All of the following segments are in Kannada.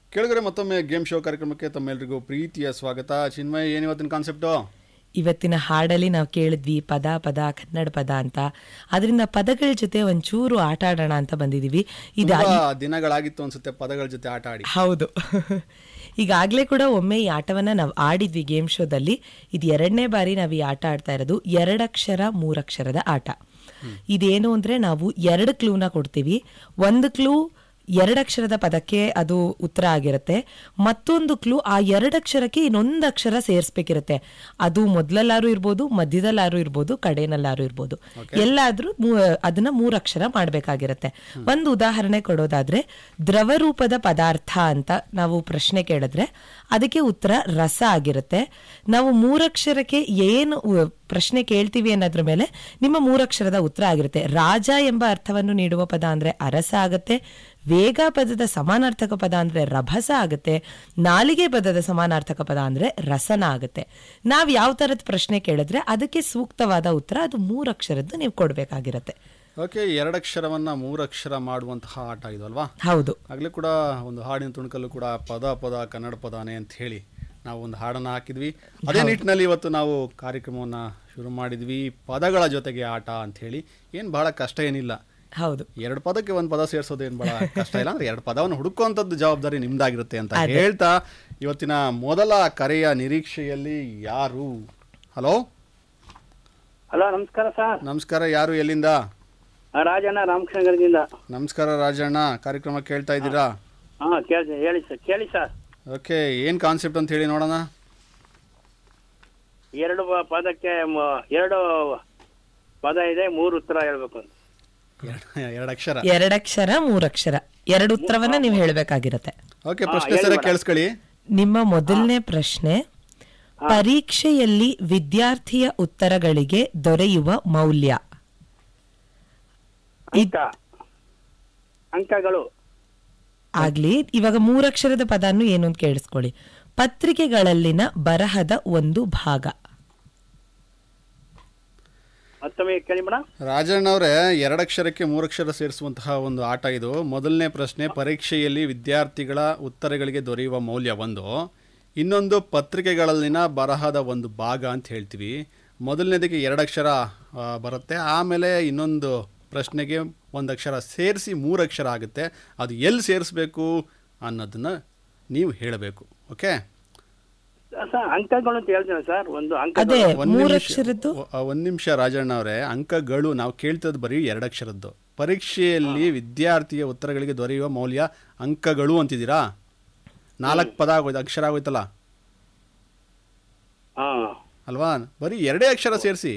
ಕೆಳಗಡೆ ಮತ್ತೊಮ್ಮೆ ಗೇಮ್ ಶೋ ಕಾರ್ಯಕ್ರಮಕ್ಕೆ ತಮ್ಮೆಲ್ಲರಿಗೂ ಪ್ರೀತಿಯ ಸ್ವಾಗತ ಚಿನ್ಮಯ್ ಏನು ಇವತ್ತಿನ ಕಾನ್ಸೆಪ್ಟು ಇವತ್ತಿನ ಹಾಡಲ್ಲಿ ನಾವು ಕೇಳಿದ್ವಿ ಪದ ಪದ ಕನ್ನಡ ಪದ ಅಂತ ಅದರಿಂದ ಪದಗಳ ಜೊತೆ ಒಂಚೂರು ಆಟ ಆಡೋಣ ಅಂತ ಬಂದಿದೀವಿ ಇದು ತುಂಬಾ ದಿನಗಳಾಗಿತ್ತು ಅನ್ಸುತ್ತೆ ಪದಗಳ ಜೊತೆ ಆಟ ಆಡಿ ಹೌದು ಈಗಾಗಲೇ ಕೂಡ ಒಮ್ಮೆ ಈ ಆಟವನ್ನ ನಾವು ಆಡಿದ್ವಿ ಗೇಮ್ ಶೋದಲ್ಲಿ ಇದು ಎರಡನೇ ಬಾರಿ ನಾವು ಈ ಆಟ ಆಡ್ತಾ ಇರೋದು ಎರಡಕ್ಷರ ಮೂರಕ್ಷರದ ಆಟ ಇದೇನು ಅಂದ್ರೆ ನಾವು ಎರಡು ಕ್ಲೂನ ಕೊಡ್ತೀವಿ ಒಂದು ಕ್ಲೂ ಎರಡಕ್ಷರದ ಪದಕ್ಕೆ ಅದು ಉತ್ತರ ಆಗಿರುತ್ತೆ ಮತ್ತೊಂದು ಕ್ಲೂ ಆ ಎರಡಕ್ಷರಕ್ಕೆ ಇನ್ನೊಂದು ಅಕ್ಷರ ಸೇರಿಸ್ಬೇಕಿರುತ್ತೆ ಅದು ಮೊದಲಲ್ಲಾರು ಇರ್ಬೋದು ಮಧ್ಯದಲ್ಲಾರು ಇರ್ಬೋದು ಕಡೆನಲ್ಲಾರು ಇರ್ಬೋದು ಎಲ್ಲಾದ್ರೂ ಮೂ- ಅದನ್ನ ಮೂರಕ್ಷರ ಮಾಡ್ಬೇಕಾಗಿರುತ್ತೆ ಒಂದು ಉದಾಹರಣೆ ಕೊಡೋದಾದ್ರೆ ದ್ರವ ರೂಪದ ಪದಾರ್ಥ ಅಂತ ನಾವು ಪ್ರಶ್ನೆ ಕೇಳಿದ್ರೆ ಅದಕ್ಕೆ ಉತ್ತರ ರಸ ಆಗಿರುತ್ತೆ ನಾವು ಮೂರಕ್ಷರಕ್ಕೆ ಏನು ಉ- ಪ್ರಶ್ನೆ ಕೇಳ್ತೀವಿ ಅನ್ನೋದ್ರ ಮೇಲೆ ನಿಮ್ಮ ಮೂರಕ್ಷರದ ಉತ್ತರ ಆಗಿರುತ್ತೆ ರಾಜ ಎಂಬ ಅರ್ಥವನ್ನು ನೀಡುವ ಪದ ಅಂದ್ರೆ ಅರಸ ಆಗತ್ತೆ ವೇಗ ಪದದ ಸಮಾನಾರ್ಥಕ ಪದ ಅಂದ್ರೆ ರಭಸ ಆಗುತ್ತೆ ನಾಲಿಗೆ ಪದದ ಸಮಾನಾರ್ಥಕ ಪದ ಅಂದ್ರೆ ರಸನ ಆಗುತ್ತೆ ನಾವ್ ಯಾವ ತರದ ಪ್ರಶ್ನೆ ಕೇಳಿದ್ರೆ ಅದಕ್ಕೆ ಸೂಕ್ತವಾದ ಉತ್ತರ ಅದು ಮೂರಕ್ಷರದ್ದು ನೀವು ಕೊಡ್ಬೇಕಾಗಿರತ್ತೆ ಓಕೆ ಎರಡಕ್ಷರವನ್ನ ಮೂರಕ್ಷರ ಮಾಡುವಂತಹ ಆಟ ಇದು ಅಲ್ವಾ ಹೌದು ಆಗಲೇ ಕೂಡ ಒಂದು ಹಾಡಿನ ತುಣುಕಲ್ಲೂ ಕೂಡ ಪದ ಪದ ಕನ್ನಡ ಪದಾನೆ ಅಂತ ಹೇಳಿ ನಾವು ಒಂದು ಹಾಡನ್ನು ಹಾಕಿದ್ವಿ ಅದೇ ನಿಟ್ಟಿನಲ್ಲಿ ಇವತ್ತು ನಾವು ಕಾರ್ಯಕ್ರಮವನ್ನು ಶುರು ಮಾಡಿದ್ವಿ ಪದಗಳ ಜೊತೆಗೆ ಆಟ ಅಂತ ಹೇಳಿ ಏನು ಬಹಳ ಕಷ್ಟ ಏನಿಲ್ಲ ಹೌದು ಎರಡು ಪದಕ್ಕೆ ಒಂದು ಪದ ಸೇರಿಸೋದು ಏನು ಬಹಳ ಕಷ್ಟ ಇಲ್ಲ ಅಂದ್ರೆ ಎರಡು ಪದವನ್ನು ಹುಡುಕುವಂಥದ್ದು ಜವಾಬ್ದಾರಿ ನಿಮ್ದಾಗಿರುತ್ತೆ ಅಂತ ಹೇಳ್ತಾ ಇವತ್ತಿನ ಮೊದಲ ಕರೆಯ ನಿರೀಕ್ಷೆಯಲ್ಲಿ ಯಾರು ಹಲೋ ಹಲೋ ನಮಸ್ಕಾರ ಸರ್ ನಮಸ್ಕಾರ ಯಾರು ಎಲ್ಲಿಂದ ಆ, ರಾಜಣ್ಣ ರಾಮಕೃಷ್ಣಗರದಿಂದ ನಮಸ್ಕಾರ ರಾಜಣ್ಣ ಕಾರ್ಯಕ್ರಮ ಕೇಳ್ತಾ ಇದ್ದೀರಾ ಹಾ ಕೇಳಿ ಹೇಳಿ ಸರ್ ಕೇಳಿ ಸರ್ ಓಕೆ ಏನು ಕಾನ್ಸೆಪ್ಟ್ ಅಂತ ಹೇಳಿ ನೋಡೋಣ ಎರಡು ಪ- ಪದಕ್ಕೆ ಮ- ಎರಡು ಪದ ಇದೆ ಮೂರು ಉತ್ತರ ಹೇಳ್ಬೇಕು ಅಂತ ಎರಡು ಎರಡು ಅಕ್ಷರ ಎರಡಕ್ಷರ ಮೂರಕ್ಷರ ಎರಡು ಉತ್ತರವನ್ನ ನೀವು ಹೇಳ್ಬೇಕಾಗಿರತ್ತೆ ಓಕೆ ಪ್ರಶ್ನೆ ಸರ ಕೇಳಿಸ್ಕೊಳ್ಳಿ ನಿಮ್ಮ ಮೊದಲನೇ ಪ್ರಶ್ನೆ ಪರೀಕ್ಷೆಯಲ್ಲಿ ವಿದ್ಯಾರ್ಥಿಯ ಉತ್ತರಗಳಿಗೆ ದೊರೆಯುವ ಮೌಲ್ಯ ಅಂಕ ಅಂಕಗಳು ಆಗ್ಲಿ ಇವಾಗ ಮೂರಕ್ಷರದ ಪದನ್ನು ಏನು ಅಂತ ಕೇಳಿಸ್ಕೊಳ್ಳಿ ಪತ್ರಿಕೆಗಳಲ್ಲಿನ ಬರಹದ ಒಂದು ಭಾಗ ಮತ್ತೊಮ್ಮೆ ಕೇಳಿ ಮೇಡಮ್ ರಾಜಣ್ಣವರೇ ಎರಡಕ್ಷರಕ್ಕೆ ಮೂರಕ್ಷರ ಸೇರಿಸುವಂತಹ ಒಂದು ಆಟ ಇದು ಮೊದಲನೇ ಪ್ರಶ್ನೆ ಪರೀಕ್ಷೆಯಲ್ಲಿ ವಿದ್ಯಾರ್ಥಿಗಳ ಉತ್ತರಗಳಿಗೆ ದೊರೆಯುವ ಮೌಲ್ಯ ಒಂದು ಇನ್ನೊಂದು ಪತ್ರಿಕೆಗಳಲ್ಲಿನ ಬರಹದ ಒಂದು ಭಾಗ ಅಂತ ಹೇಳ್ತೀವಿ ಮೊದಲನೇದಕ್ಕೆ ಎರಡಕ್ಷರ ಆ, ಬರುತ್ತೆ ಆಮೇಲೆ ಇನ್ನೊಂದು ಪ್ರಶ್ನೆಗೆ ಒಂದು ಅಕ್ಷರ ಸೇರಿಸಿ ಮೂರಕ್ಷರ ಆಗುತ್ತೆ ಅದು ಎಲ್ಲಿ ಸೇರಿಸ್ಬೇಕು ಅನ್ನೋದನ್ನ ನೀವು ಹೇಳಬೇಕು ಓಕೆ ಸರ್ ಅಂಕಗಳು ಅಂತ ಹೇಳ್ತೀನಿ ಸರ್ ಒಂದು ಅಂಕ ಅದೇ ಒಂದ್ ನಿಮಿಷ ಮೂರಕ್ಷರದ್ದು ಒ- ಒಂದ್ ನಿಮಿಷ ರಾಜಣ್ಣ ಅವರೇ ಅಂಕಗಳು ನಾವು ಕೇಳ್ತದ್ದು ಬರೀ ಎರಡಕ್ಷರದ್ದು ಪರೀಕ್ಷೆಯಲ್ಲಿ ವಿದ್ಯಾರ್ಥಿಯ ಉತ್ತರಗಳಿಗೆ ದೊರೆಯುವ ಮೌಲ್ಯ ಅಂಕಗಳು ಅಂತಿದ್ದೀರಾ ನಾಲ್ಕು ಪದ ಆಗೋಯ್ತು ಅಕ್ಷರ ಆಗೋಯ್ತಲ್ಲ ಹಾ ಅಲ್ವಾ ಬರೀ ಎರಡೇ ಅಕ್ಷರ ಸೇರಿಸಿ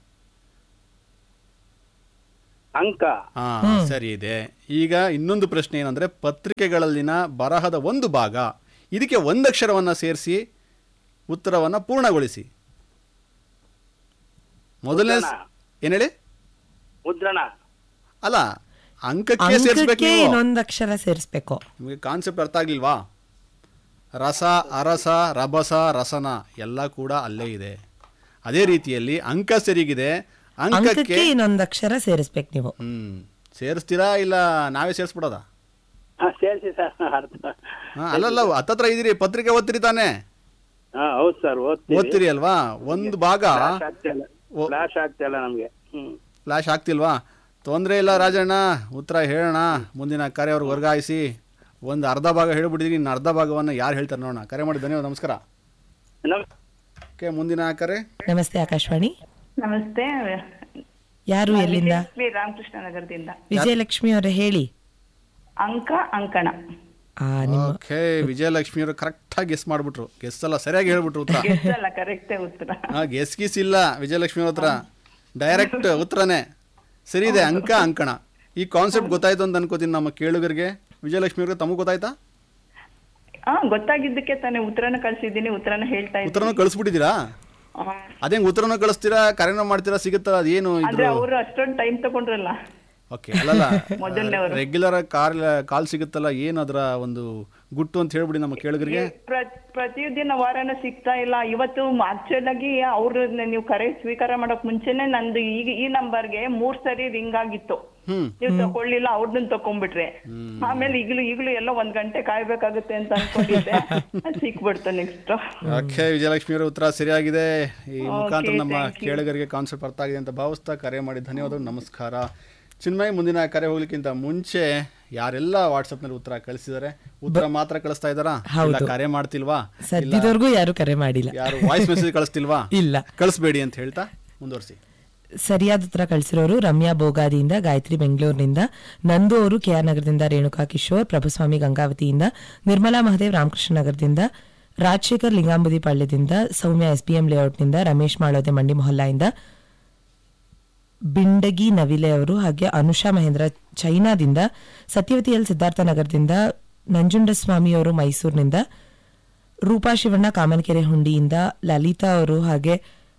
ಅಂಕ ಹಾ ಸರಿ ಇದೆ ಈಗ ಇನ್ನೊಂದು ಪ್ರಶ್ನೆ ಏನಂದ್ರೆ ಪತ್ರಿಕೆಗಳಲ್ಲಿನ ಬರಹದ ಒಂದು ಭಾಗ ಇದಕ್ಕೆ ಒಂದು ಅಕ್ಷರವನ್ನ ಸೇರಿಸಿ ಉತ್ತರವನ್ನ ಪೂರ್ಣಗೊಳಿಸಿ ಮೊದಲನೇ ಸ್- ಏನ್ ಹೇಳಿ ಮುದ್ರಣ ಅಲ್ಲ ಅಂಕಕ್ಕೆ ಸೇರಿಸ್ಬೇಕು ಅಂಕಕ್ಕೆ ನೀವು ಇನ್ನೊಂದು ಅಕ್ಷರ ಸೇರಿಸ್ಬೇಕು ನಿಮಗೆ ಕಾನ್ಸೆಪ್ಟ್ ಅರ್ಥ ಆಗ್ಲಿಲ್ವಾ ರಸ ಅರಸ ರಭಸ ರಸನ ಎಲ್ಲ ಕೂಡ ಅಲ್ಲೇ ಇದೆ ಅದೇ ರೀತಿಯಲ್ಲಿ ಅಂಕ ಸರಿಗಿದೆ ಅಂಕಕ್ಕೆ ಅಂಕಕ್ಕೆ ಇನ್ನೊಂದು ಅಕ್ಷರ ಸೇರಿಸ್ಬೇಕು ನೀವು ಹ್ಮ್ ಸೇರಿಸ್ತೀರಾ ಇಲ್ಲ ನಾವೇ ಸೇರಿಸ್ಬಿಡೋದಾ ಹಾ ಸೇರಿಸಿ ಸರ್ ಅರ್ಥ ಹಾ, ಅಲ್ಲಲ್ಲ ಹತ್ತತ್ರ ಇದೀರಿ ಪತ್ರಿಕೆ ಓದ್ತಿರಿ ತಾನೇ ಹಾ ಹೌದು ಸರ್ ಓದ್ತೀವಿ ಓದ್ತಿರಿ ಅಲ್ವಾ ಒಂದು ಭಾಗ ಫ್ಲಾಶ್ ಆಗ್ತಿಲ್ಲ ಓ- ಫ್ಲಾಶ್ ಆಗ್ತಿಲ್ಲ ನಮ್ಗೆ ಹ್ಮ್ ಫ್ಲಾಶ್ ಆಗ್ತಿಲ್ವಾ ತೊಂದರೆ ಇಲ್ಲ ರಾಜಣ್ಣ ಉತ್ತರ ಹೇಳೋಣ ಮುಂದಿನ ಕರೆ ಅವ್ರಿಗೆ ವರ್ಗಾಯಿಸಿ ಒಂದು ಅರ್ಧ ಭಾಗ ಹೇಳ್ಬಿಟ್ಟಿದೀನಿ ಇನ್ನು ಅರ್ಧ ಭಾಗವನ್ನು ಯಾರು ಹೇಳ್ತಾರೆ ನೋಡೋಣ ಕರೆ ಮಾಡಿ ಧನ್ಯವಾದ ನಮಸ್ಕಾರ ನಮ್ ಓಕೆ ಮುಂದಿನ ಕರೆ ನಮಸ್ತೆ ಆಕಾಶವಾಣಿ ನಮಸ್ತೆ ಯಾರು ಎಲ್ಲಿಂದ ಶ್ರೀ ರಾಮಕೃಷ್ಣ ನಗರದಿಂದ ವಿಜಯಲಕ್ಷ್ಮಿ ಅವರೇ ಹೇಳಿ ಅಂಕ ಅಂಕಣ ಆ ನಿಮ್ಮ ಓಕೆ ವಿಜಯಲಕ್ಷ್ಮಿ ಅವರು ಕರೆಕ್ಟಾಗಿ ಗೆಸ್ ಮಾಡ್ಬಿಟ್ರು ಗೆಸ್ ಎಲ್ಲ ಸರಿಯಾಗಿ ಹೇಳ್ಬಿಟ್ರು ಉತ್ತರ ಅಲ್ಲ ಕರೆಕ್ಟೇ ಉತ್ತರ ಹಾ ಗೆಸ್ ಗಿಸ್ ಇಲ್ಲ ವಿಜಯಲಕ್ಷ್ಮಿ ಅವ್ರ ಹತ್ರ ಡೈರೆಕ್ಟ್ ಉತ್ತರನೇ ಸರಿ ಇದೆ ಅಂಕ ಅಂಕಣ ಈ ಕಾನ್ಸೆಪ್ಟ್ ಗೊತ್ತಾಯ್ತು ಅಂತ ಅನ್ಕೋತೀನಿ ನಮ್ಮ ಕೇಳುಗರಿಗೆ ವಿಜಯಲಕ್ಷ್ಮಿ ಅವ್ರಿಗೆ ತಮಗೆ ಗೊತ್ತಾಯ್ತಾ ಹಾ ಗೊತ್ತಾಗಿದ್ದಕ್ಕೆ ತಾನೇ ಉತ್ತರನ ಕಳ್ಸಿದ್ದೀನಿ ಉತ್ತರನ ಹೇಳ್ತಾ ಇದ್ದೀನಿ ಉತ್ತರನ ಕಳಿಸ್ಬಿಟ್ಟಿದ್ದೀರಾ ಆ, ಅದೇ ಉತ್ತರನ ಕಳಿಸ್ತೀರಾ ಕರೆನ ಮಾಡ್ತೀರಾ ಸಿಗುತ್ತಾ ಅದೇನು ಆದ್ರೆ ಇದ್ರು ಅವರು ಅಷ್ಟೊಂದು ಟೈಮ್ ತಗೊಂಡ್ರಲ್ಲ ಓಕೆ ಅಲ್ಲಲ್ಲ ಮೊದಲನೇವರು. ರೆಗ್ಯುಲರ್ ಕಾಲ್ ಕಾಲ್ ಸಿಗುತ್ತಲ್ಲ ಏನು ಅದರ ಒಂದು ಗುಟ್ಟು ಅಂತ ಹೇಳ್ಬಿಡಿ ನಮ್ಮ ಕೇಳುಗರಿಗೆ ಪ್ರ- ಪ್ರತಿದಿನ ವಾರನ ಸಿಗ್ತಾ ಇಲ್ಲ ಇವತ್ತು ಆಕ್ಚುಲ್ ಆಗಿ ಅವ್ರು ನೀವು ಕರೆ ಸ್ವೀಕಾರ ಮಾಡಕ್ ಮುಂಚೆನೆ ನಂದು ಈಗ ಈ ನಂಬರ್ಗೆ ಮೂರ್ ಸರಿ ರಿಂಗ್ ಆಗಿತ್ತು ಹ್ಮ್ ನೀವು ತಕೊಳ್ಳಿಲ್ಲ ಅವ್ರದನ್ನ ತಕೊಂಡ್ಬಿಟ್ರೆ ಆಮೇಲೆ ಈಗಲೂ ಈಗಲೂ ಎಲ್ಲ ಒಂದ್ ಗಂಟೆ ಕಾಯ್ಬೇಕಾಗುತ್ತೆ ಅಂತ ಅನ್ಕೊಂಡಿದ್ದೆ ಅದ್ ಸಿಕ್ಬಿಡ್ತು ನೆಕ್ಸ್ಟ್ ಓಕೆ ವಿಜಯಲಕ್ಷ್ಮಿ ಅವರ ಉತ್ತರ ಸರಿಯಾಗಿದೆ ಈ ಮುಖಾಂತರ ನಮ್ಮ thank you. ಕೇಳುಗರಿಗೆ ಕಾನ್ಸೆಪ್ಟ್ ಅರ್ಥ ಆಗಿದೆ ಅಂತ ಭಾವಿಸ್ತಾ ಕರೆ ಮಾಡಿ ಧನ್ಯವಾದಗಳು ನಮಸ್ಕಾರ ಚಿನ್ಮಯ್ ಮುಂದಿನ ಕರೆ ಹೋಗ್ಲಿಕ್ಕಿಂತ ಮುಂಚೆ ಯಾರೆಲ್ಲ ವಾಟ್ಸಪ್ ನಲ್ಲಿ ಉತ್ತರ ಕಳಿಸಿದ್ದಾರೆ ಉತ್ತರ ಮಾತ್ರ ಕಳಿಸ್ತಾ ಇದ್ದಾರಾ ಇಲ್ಲ ಕರೆ ಮಾಡ್ತಿಲ್ವಾ ಸದ್ಯದವರೆಗೂ ಯಾರು ಕರೆ ಮಾಡಿಲ್ಲ ಯಾರು ವಾಯ್ಸ್ ಮೆಸೇಜ್ ಕಳಿಸ್ತಿಲ್ವಾ ಇಲ್ಲ ಕಳಿಸ್ಬೇಡಿ ಅಂತ ಹೇಳ್ತಾ ಮುಂದುವರಿಸಿ ಸರಿಯಾದ ಉತ್ತರ ಕಳಿಸಿರೋರು ರಮ್ಯಾ ಬೋಗಾದಿಯಿಂದ ಗಾಯತ್ರಿ ಬೆಂಗಳೂರಿನಿಂದ ನಂದು ಅವರು ಕೆಆರ್ ನಗರದಿಂದ ರೇಣುಕಾ ಕಿಶೋರ್ ಪ್ರಭುಸ್ವಾಮಿ ಗಂಗಾವತಿಯಿಂದ ನಿರ್ಮಲಾ ಮಹದೇವ್ ರಾಮಕೃಷ್ಣ ನಗರದಿಂದ ರಾಜಶೇಖರ್ ಲಿಂಗಾಂಬುದಿ ಪಾಳ್ಯದಿಂದ ಸೌಮ್ಯ ಎಸ್ಬಿಎಂ ಲೇಔಟ್ನಿಂದ ರಮೇಶ್ ಮಾಳೋದೆ ಮಂಡಿ ಮೊಹಲ್ಲಾಯಿಂದ ಬಿಂಡಗಿ ನವಿಲೆ ಅವರು ಹಾಗೆ ಅನುಷಾ ಮಹೇಂದ್ರ ಚೈನಾದಿಂದ ಸತ್ಯವತಿ ಎಲ್ ಸಿದ್ಧಾರ್ಥ ನಗರದಿಂದ ನಂಜುಂಡಸ್ವಾಮಿ ಅವರು ಮೈಸೂರಿನಿಂದ ರೂಪಾ ಶಿವಣ್ಣ ಕಾಮನಕೆರೆ ಹುಂಡಿಯಿಂದ ಲಲಿತಾ ಅವರು ಹಾಗೆ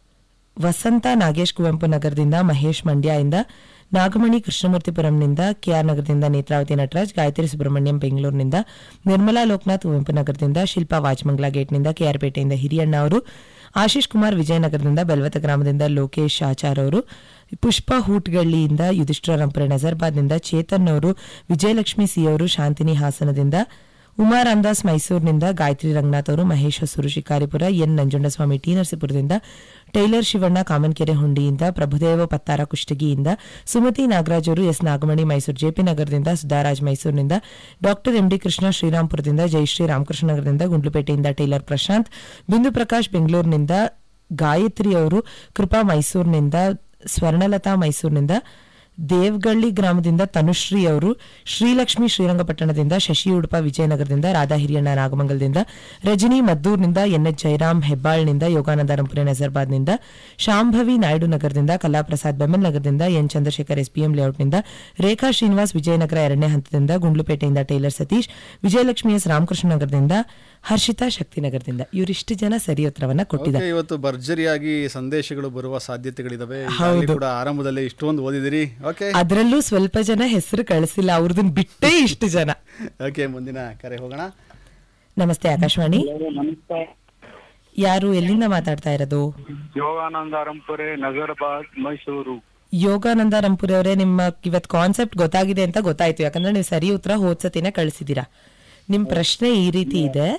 ವಸಂತ ನಾಗೇಶ್ ಕುವೆಂಪು ನಗರದಿಂದ ಮಹೇಶ್ ಮಂಡ್ಯದಿಂದ ನಾಗಮಣಿ ಕೃಷ್ಣಮೂರ್ತಿಪುರಂನಿಂದ ಕೆಆರ್ ನಗರದಿಂದ ನೇತ್ರಾವತಿ ನಟರಾಜ್ ಗಾಯತ್ರಿ ಸುಬ್ರಹ್ಮಣ್ಯಂ ಬೆಂಗಳೂರಿನಿಂದ ನಿರ್ಮಲಾ ಲೋಕನಾಥ್ ಕುವೆಂಪು ನಗರದಿಂದ ಶಿಲ್ಪಾ ವಾಜ್ಮಂಗ್ಲಾ ಗೇಟ್ನಿಂದ ಕೆಆರ್ ಪೇಟೆಯಿಂದ ಹಿರಿಯಣ್ಣ ಅವರು ಆಶೀಶ್ ಕುಮಾರ್ ವಿಜಯನಗರದಿಂದ ಬೆಲ್ವತ ಗ್ರಾಮದಿಂದ ಲೋಕೇಶ್ ಆಚಾರ್ ಅವರು ಪುಷ್ಪ ಹೂಟ್ಗಳ್ಳಿಯಿಂದ ಯುಧಿಷ್ಠಿರ ರಂಪುರೆ ನಜರ್ಬಾದ್ನಿಂದ ಚೇತನ್ ಅವರು ವಿಜಯಲಕ್ಷ್ಮಿ ಸಿ ಅವರು ಶಾಂತಿನಿ ಹಾಸನದಿಂದ ಉಮಾ ರಾಮದಾಸ್ ಮೈಸೂರಿನಿಂದ ಗಾಯತ್ರಿ ರಂಗನಾಥ್ ಅವರು ಮಹೇಶ್ ಹೊಸೂರು ಶಿಕಾರಿಪುರ ಎನ್ ನಂಜುಂಡಸ್ವಾಮಿ ಟಿ ನರಸೀಪುರದಿಂದ ಟೈಲರ್ ಶಿವಣ್ಣ ಕಾಮನ್ಕೆರೆ ಹುಂಡಿಯಿಂದ ಪ್ರಭುದೇವ ಪತ್ತಾರ ಕುಷ್ಟಗಿಯಿಂದ ಸುಮತಿ ನಾಗರಾಜ್ ಅವರು ಎಸ್ ನಾಗಮಣಿ ಮೈಸೂರು ಜೆಪಿ ನಗರದಿಂದ ಸುಧಾರಾಜ್ ಮೈಸೂರಿನಿಂದ ಡಾಕ್ಟರ್ ಎಂಡಿ ಕೃಷ್ಣ ಶ್ರೀರಾಮ್ಪುರದಿಂದ ಜಯಶ್ರೀ ರಾಮಕೃಷ್ಣ ನಗರದಿಂದ ಗುಂಡ್ಲುಪೇಟೆಯಿಂದ ಟೈಲರ್ ಪ್ರಶಾಂತ್ ಬಿಂದು ಪ್ರಕಾಶ್ ಬೆಂಗಳೂರಿನಿಂದ ಗಾಯತ್ರಿ ಅವರು ಕೃಪಾ ಮೈಸೂರಿನಿಂದ ಸ್ವರ್ಣಲತಾ ಮೈಸೂರಿನಿಂದ ದೇವಗಳ್ಳಿ ಗ್ರಾಮದಿಂದ ತನುಶ್ರೀ ಅವರು ಶ್ರೀಲಕ್ಷ್ಮಿ ಶ್ರೀರಂಗಪಟ್ಟಣದಿಂದ ಶಶಿ ಉಡುಪ ವಿಜಯನಗರದಿಂದ ರಾಧಾ ಹಿರಿಯಣ್ಣ ನಾಗಮಂಗಲದಿಂದ ರಜನಿ ಮದ್ದೂರ್ನಿಂದ ಎನ್ಎಚ್ ಜಯರಾಮ್ ಹೆಬ್ಬಾಳ್ನಿಂದ ಯೋಗಾನಂದ ರಂಪುರೆ ನಜರ್ಬಾದ್ನಿಂದ ಶಾಂಭವಿ ನಾಯ್ಡು ನಗರದಿಂದ ಕಲಾಪ್ರಸಾದ್ ಬೆಮ್ಮಲ್ ನಗರದಿಂದ ಎನ್ ಚಂದ್ರಶೇಖರ್ ಎಸ್ಪಿಎಂ ಲೇಔಟ್ನಿಂದ ರೇಖಾ ಶ್ರೀನಿವಾಸ್ ವಿಜಯನಗರ ಎರಡನೇ ಹಂತದಿಂದ ಗುಂಡ್ಲುಪೇಟೆಯಿಂದ ಟೈಲರ್ ಸತೀಶ್ ವಿಜಯಲಕ್ಷ್ಮಿ ಎಸ್ ರಾಮಕೃಷ್ಣ ನಗರದಿಂದ ಹರ್ಷಿತಾ ಶಕ್ತಿನಗರದಿಂದ ಇವರಿಷ್ಟು ಜನ ಸರಿ ಉತ್ತರವನ್ನ ಕೊಟ್ಟಿದ್ದಾರೆ ಓಕೆ ಇವತ್ತು ಭರ್ಜರಿಯಾಗಿ ಸಂದೇಶಗಳು ಬರುವ ಸಾಧ್ಯತೆಗಳಿದಾವೆ ಈಗಾಗ್ಲೇ ಕೂಡ ಆರಂಭದಲ್ಲಿ ಇಷ್ಟೊಂದು ಓದಿದಿರಿ ಓಕೆ ಅದರಲ್ಲೂ ಸ್ವಲ್ಪ ಜನ ಹೆಸರು ಕಳಿಸಿಲ್ಲ ಅವ್ರದನ್ನ ಬಿಟ್ಟೇ ಇಷ್ಟು ಜನ ಓಕೆ ಮುಂದಿನ ಕರೆ ಹೋಗೋಣ ನಮಸ್ತೆ ಆಕಾಶವಾಣಿ ನಮಸ್ತೆ ಯಾರು ಎಲ್ಲಿಂದ ಮಾತಾಡ್ತಾ ಇರೋದು ಯೋಗಾನಂದ ಅರಂಪುರೆ ನಗರಬಾದ್ ಮೈಸೂರು ಯೋಗಾನಂದ ರಂಪುರಿ ಅವರೇ ನಿಮ್ಮ ಇವತ್ ಕಾನ್ಸೆಪ್ಟ್ ಗೊತ್ತಾಗಿದೆ ಅಂತ ಗೊತ್ತಾಯ್ತು ಯಾಕಂದ್ರೆ ನೀವು ಸರಿ ಉತ್ತರ ಹೋದ್ಸತಿನೇ ಕಳಿಸಿದೀರಾ ನಿಮ್ ಪ್ರಶ್ನೆ ಈ ರೀತಿ ಇದೆ